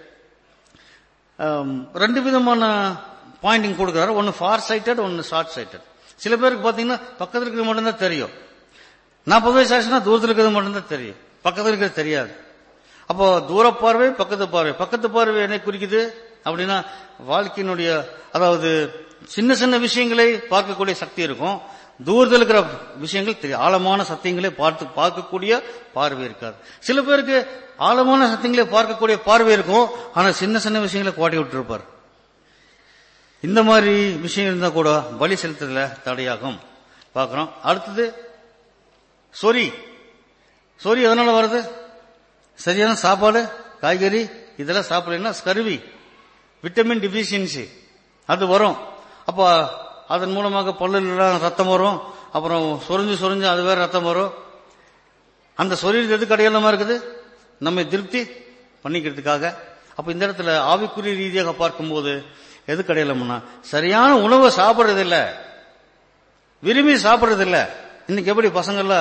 ஆம், ரெண்டு விதமான பாயிண்டிங் கொடுக்குறாரு ஒன்னு ஃபார் சைட்டட் ஒன்னு ஷார்ட் சைட்டட் சில பேருக்கு பாத்தீங்கன்னா பக்கத்துல இருக்கிறது மட்டும்தான் தெரியும் நாற்பது வயசு ஆச்சுன்னா தூரத்தில் இருக்கிறது மட்டும்தான் தெரியும் பக்கத்துல இருக்கிறது தெரியாது அப்போ தூர பார்வை பக்கத்து பார்வை பக்கத்து பார்வை என்ன குறிக்குது அப்படின்னா வாழ்க்கையினுடைய அதாவது சின்ன சின்ன விஷயங்களை பார்க்கக்கூடிய சக்தி இருக்கும் தூரத்தில் இருக்கிற விஷயங்கள் தெரியும் ஆழமான சத்தியங்களை பார்த்து பார்க்கக்கூடிய பார்வை இருக்காது சில பேருக்கு ஆழமான சத்தியங்களை பார்க்கக்கூடிய பார்வை இருக்கும் ஆனா சின்ன சின்ன விஷயங்களை கோட்டை விட்டுருப்பார் இந்த மாதிரி விஷயம் இருந்தா கூட பலி செலுத்துறதுல தடையாகும் பார்க்கிறோம் அடுத்தது சொறி சொறி எதனால வருது சரியான சாப்பாடு காய்கறி இதெல்லாம் சாப்பிடலைன்னா ஸ்கர்வி விட்டமின் டிஃபிஷியன்சி அது வரும் அப்போ அதன் மூலமாக பல்லுலாம் ரத்தம் வரும் அப்புறம் சொரிஞ்சு சொரிஞ்சு அது வேற ரத்தம் வரும் அந்த சொரியில் எதுக்கு அடையாளமா இருக்குது நம்மை திருப்தி பண்ணிக்கிறதுக்காக அப்ப இந்த இடத்துல ஆவிக்குரிய ரீதியாக பார்க்கும்போது எதுக்கு அடையாளம்னா சரியான உணவை சாப்பிடுறது இல்ல விரும்பி சாப்பிடுறது இல்ல இன்னைக்கு எப்படி பசங்கள்லாம்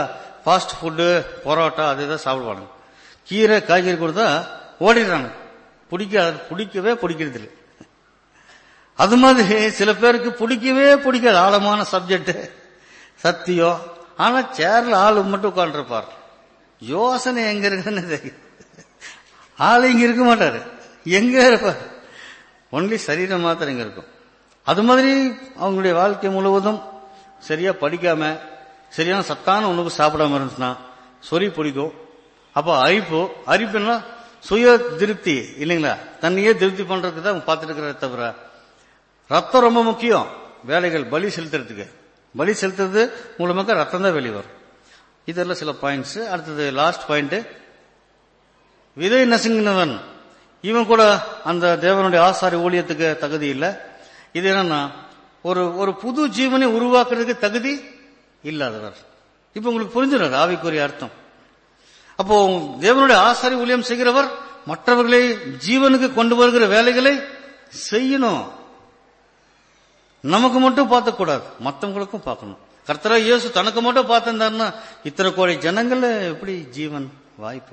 ஃபாஸ்ட் ஃபுட்டு பரோட்டா அது இதை சாப்பிடுவானுங்க கீரை காய்கறி கொடுத்தா ஓடிடுறாங்க பிடிக்க பிடிக்கவே பிடிக்கிறது இல்லை அது மாதிரி சில பேருக்கு பிடிக்கவே பிடிக்காது ஆழமான சப்ஜெக்ட் சத்தியம் ஆனா சேர்ல ஆளு மட்டும் உட்காந்துருப்பார் யோசனை எங்க இருக்குன்னு தெரியும் ஆளு இங்க இருக்க மாட்டாரு எங்க இருப்பார் ஒன்லி சரீரம் மாத்திரம் இங்க இருக்கும் அது மாதிரி அவங்களுடைய வாழ்க்கை முழுவதும் சரியா படிக்காம சரியான சத்தான உணவு சாப்பிடாம இருந்துச்சுன்னா சொறி பிடிக்கும் அப்போ அரிப்பு அரிப்புன்னா சுய திருப்தி இல்லைங்களா தன்னையே திருப்தி பண்றதுக்கு தான் பார்த்துட்டு இருக்கிறத தவிர ரத்தம் ரொம்ப முக்கியம் வேலைகள் பலி செலுத்துறதுக்கு பலி செலுத்துறது மூலமாக ரத்தம் தான் வெளியே வரும் இதெல்லாம் சில பாயிண்ட்ஸ் அடுத்தது லாஸ்ட் பாயிண்ட் விதை நசுங்கினவன் இவன் கூட அந்த தேவனுடைய ஆசாரி ஊழியத்துக்கு தகுதி இல்லை இது என்னன்னா ஒரு ஒரு புது ஜீவனை உருவாக்குறதுக்கு தகுதி இல்லாதவர் இப்ப உங்களுக்கு புரிஞ்சிடாது ஆவிக்குரிய அர்த்தம் அப்போ தேவனுடைய ஆசாரி ஊழியம் செய்கிறவர் மற்றவர்களை ஜீவனுக்கு கொண்டு வருகிற வேலைகளை செய்யணும் நமக்கு மட்டும் பார்க்கக்கூடாது மற்றவங்களுக்கும் பார்க்கணும் கர்த்தரா இயேசு தனக்கு மட்டும் பார்த்திருந்தாருன்னா இத்தனை கோடி ஜனங்கள்ல எப்படி ஜீவன் வாய்ப்பு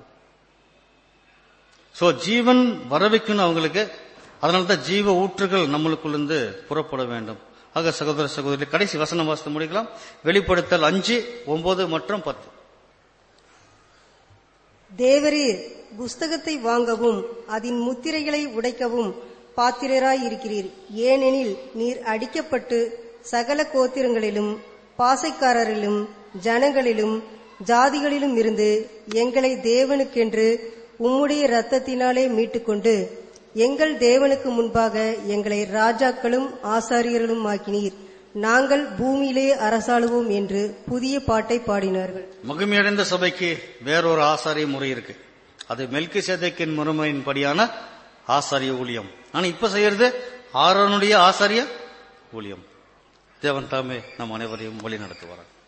சோ ஜீவன் வர வைக்கணும் அவங்களுக்கு அதனால தான் ஜீவ ஊற்றுகள் நம்மளுக்குள்ளிருந்து புறப்பட வேண்டும் ஆக சகோதர சகோதரி கடைசி வசனம் வாசித்து முடிக்கலாம் வெளிப்படுத்தல் அஞ்சு ஒன்பது மற்றும் பத்து தேவரீர் புஸ்தகத்தை வாங்கவும் அதன் முத்திரைகளை உடைக்கவும் பாத்திரராய் இருக்கிறீர் ஏனெனில் நீர் அடிக்கப்பட்டு சகல கோத்திரங்களிலும் பாசைக்காரரிலும் ஜனங்களிலும் ஜாதிகளிலும் இருந்து எங்களை தேவனுக்கென்று உம்முடைய இரத்தத்தினாலே மீட்டுக்கொண்டு எங்கள் தேவனுக்கு முன்பாக எங்களை ராஜாக்களும் ஆசாரியர்களும் ஆக்கினீர் நாங்கள் பூமியிலே அரசாளுவோம் என்று புதிய பாட்டை பாடினார்கள் மகிமையடைந்த சபைக்கு வேறொரு ஆசாரிய முறை இருக்கு அது மெல்கி சேதைக்கின் முறைமையின்படியான ஆசாரிய ஊழியம் ஆனா இப்ப செய்யறது ஆரோனுடைய ஆசாரிய ஊழியம் தேவன் தாமே நம் அனைவரையும் வழி நடத்துவார்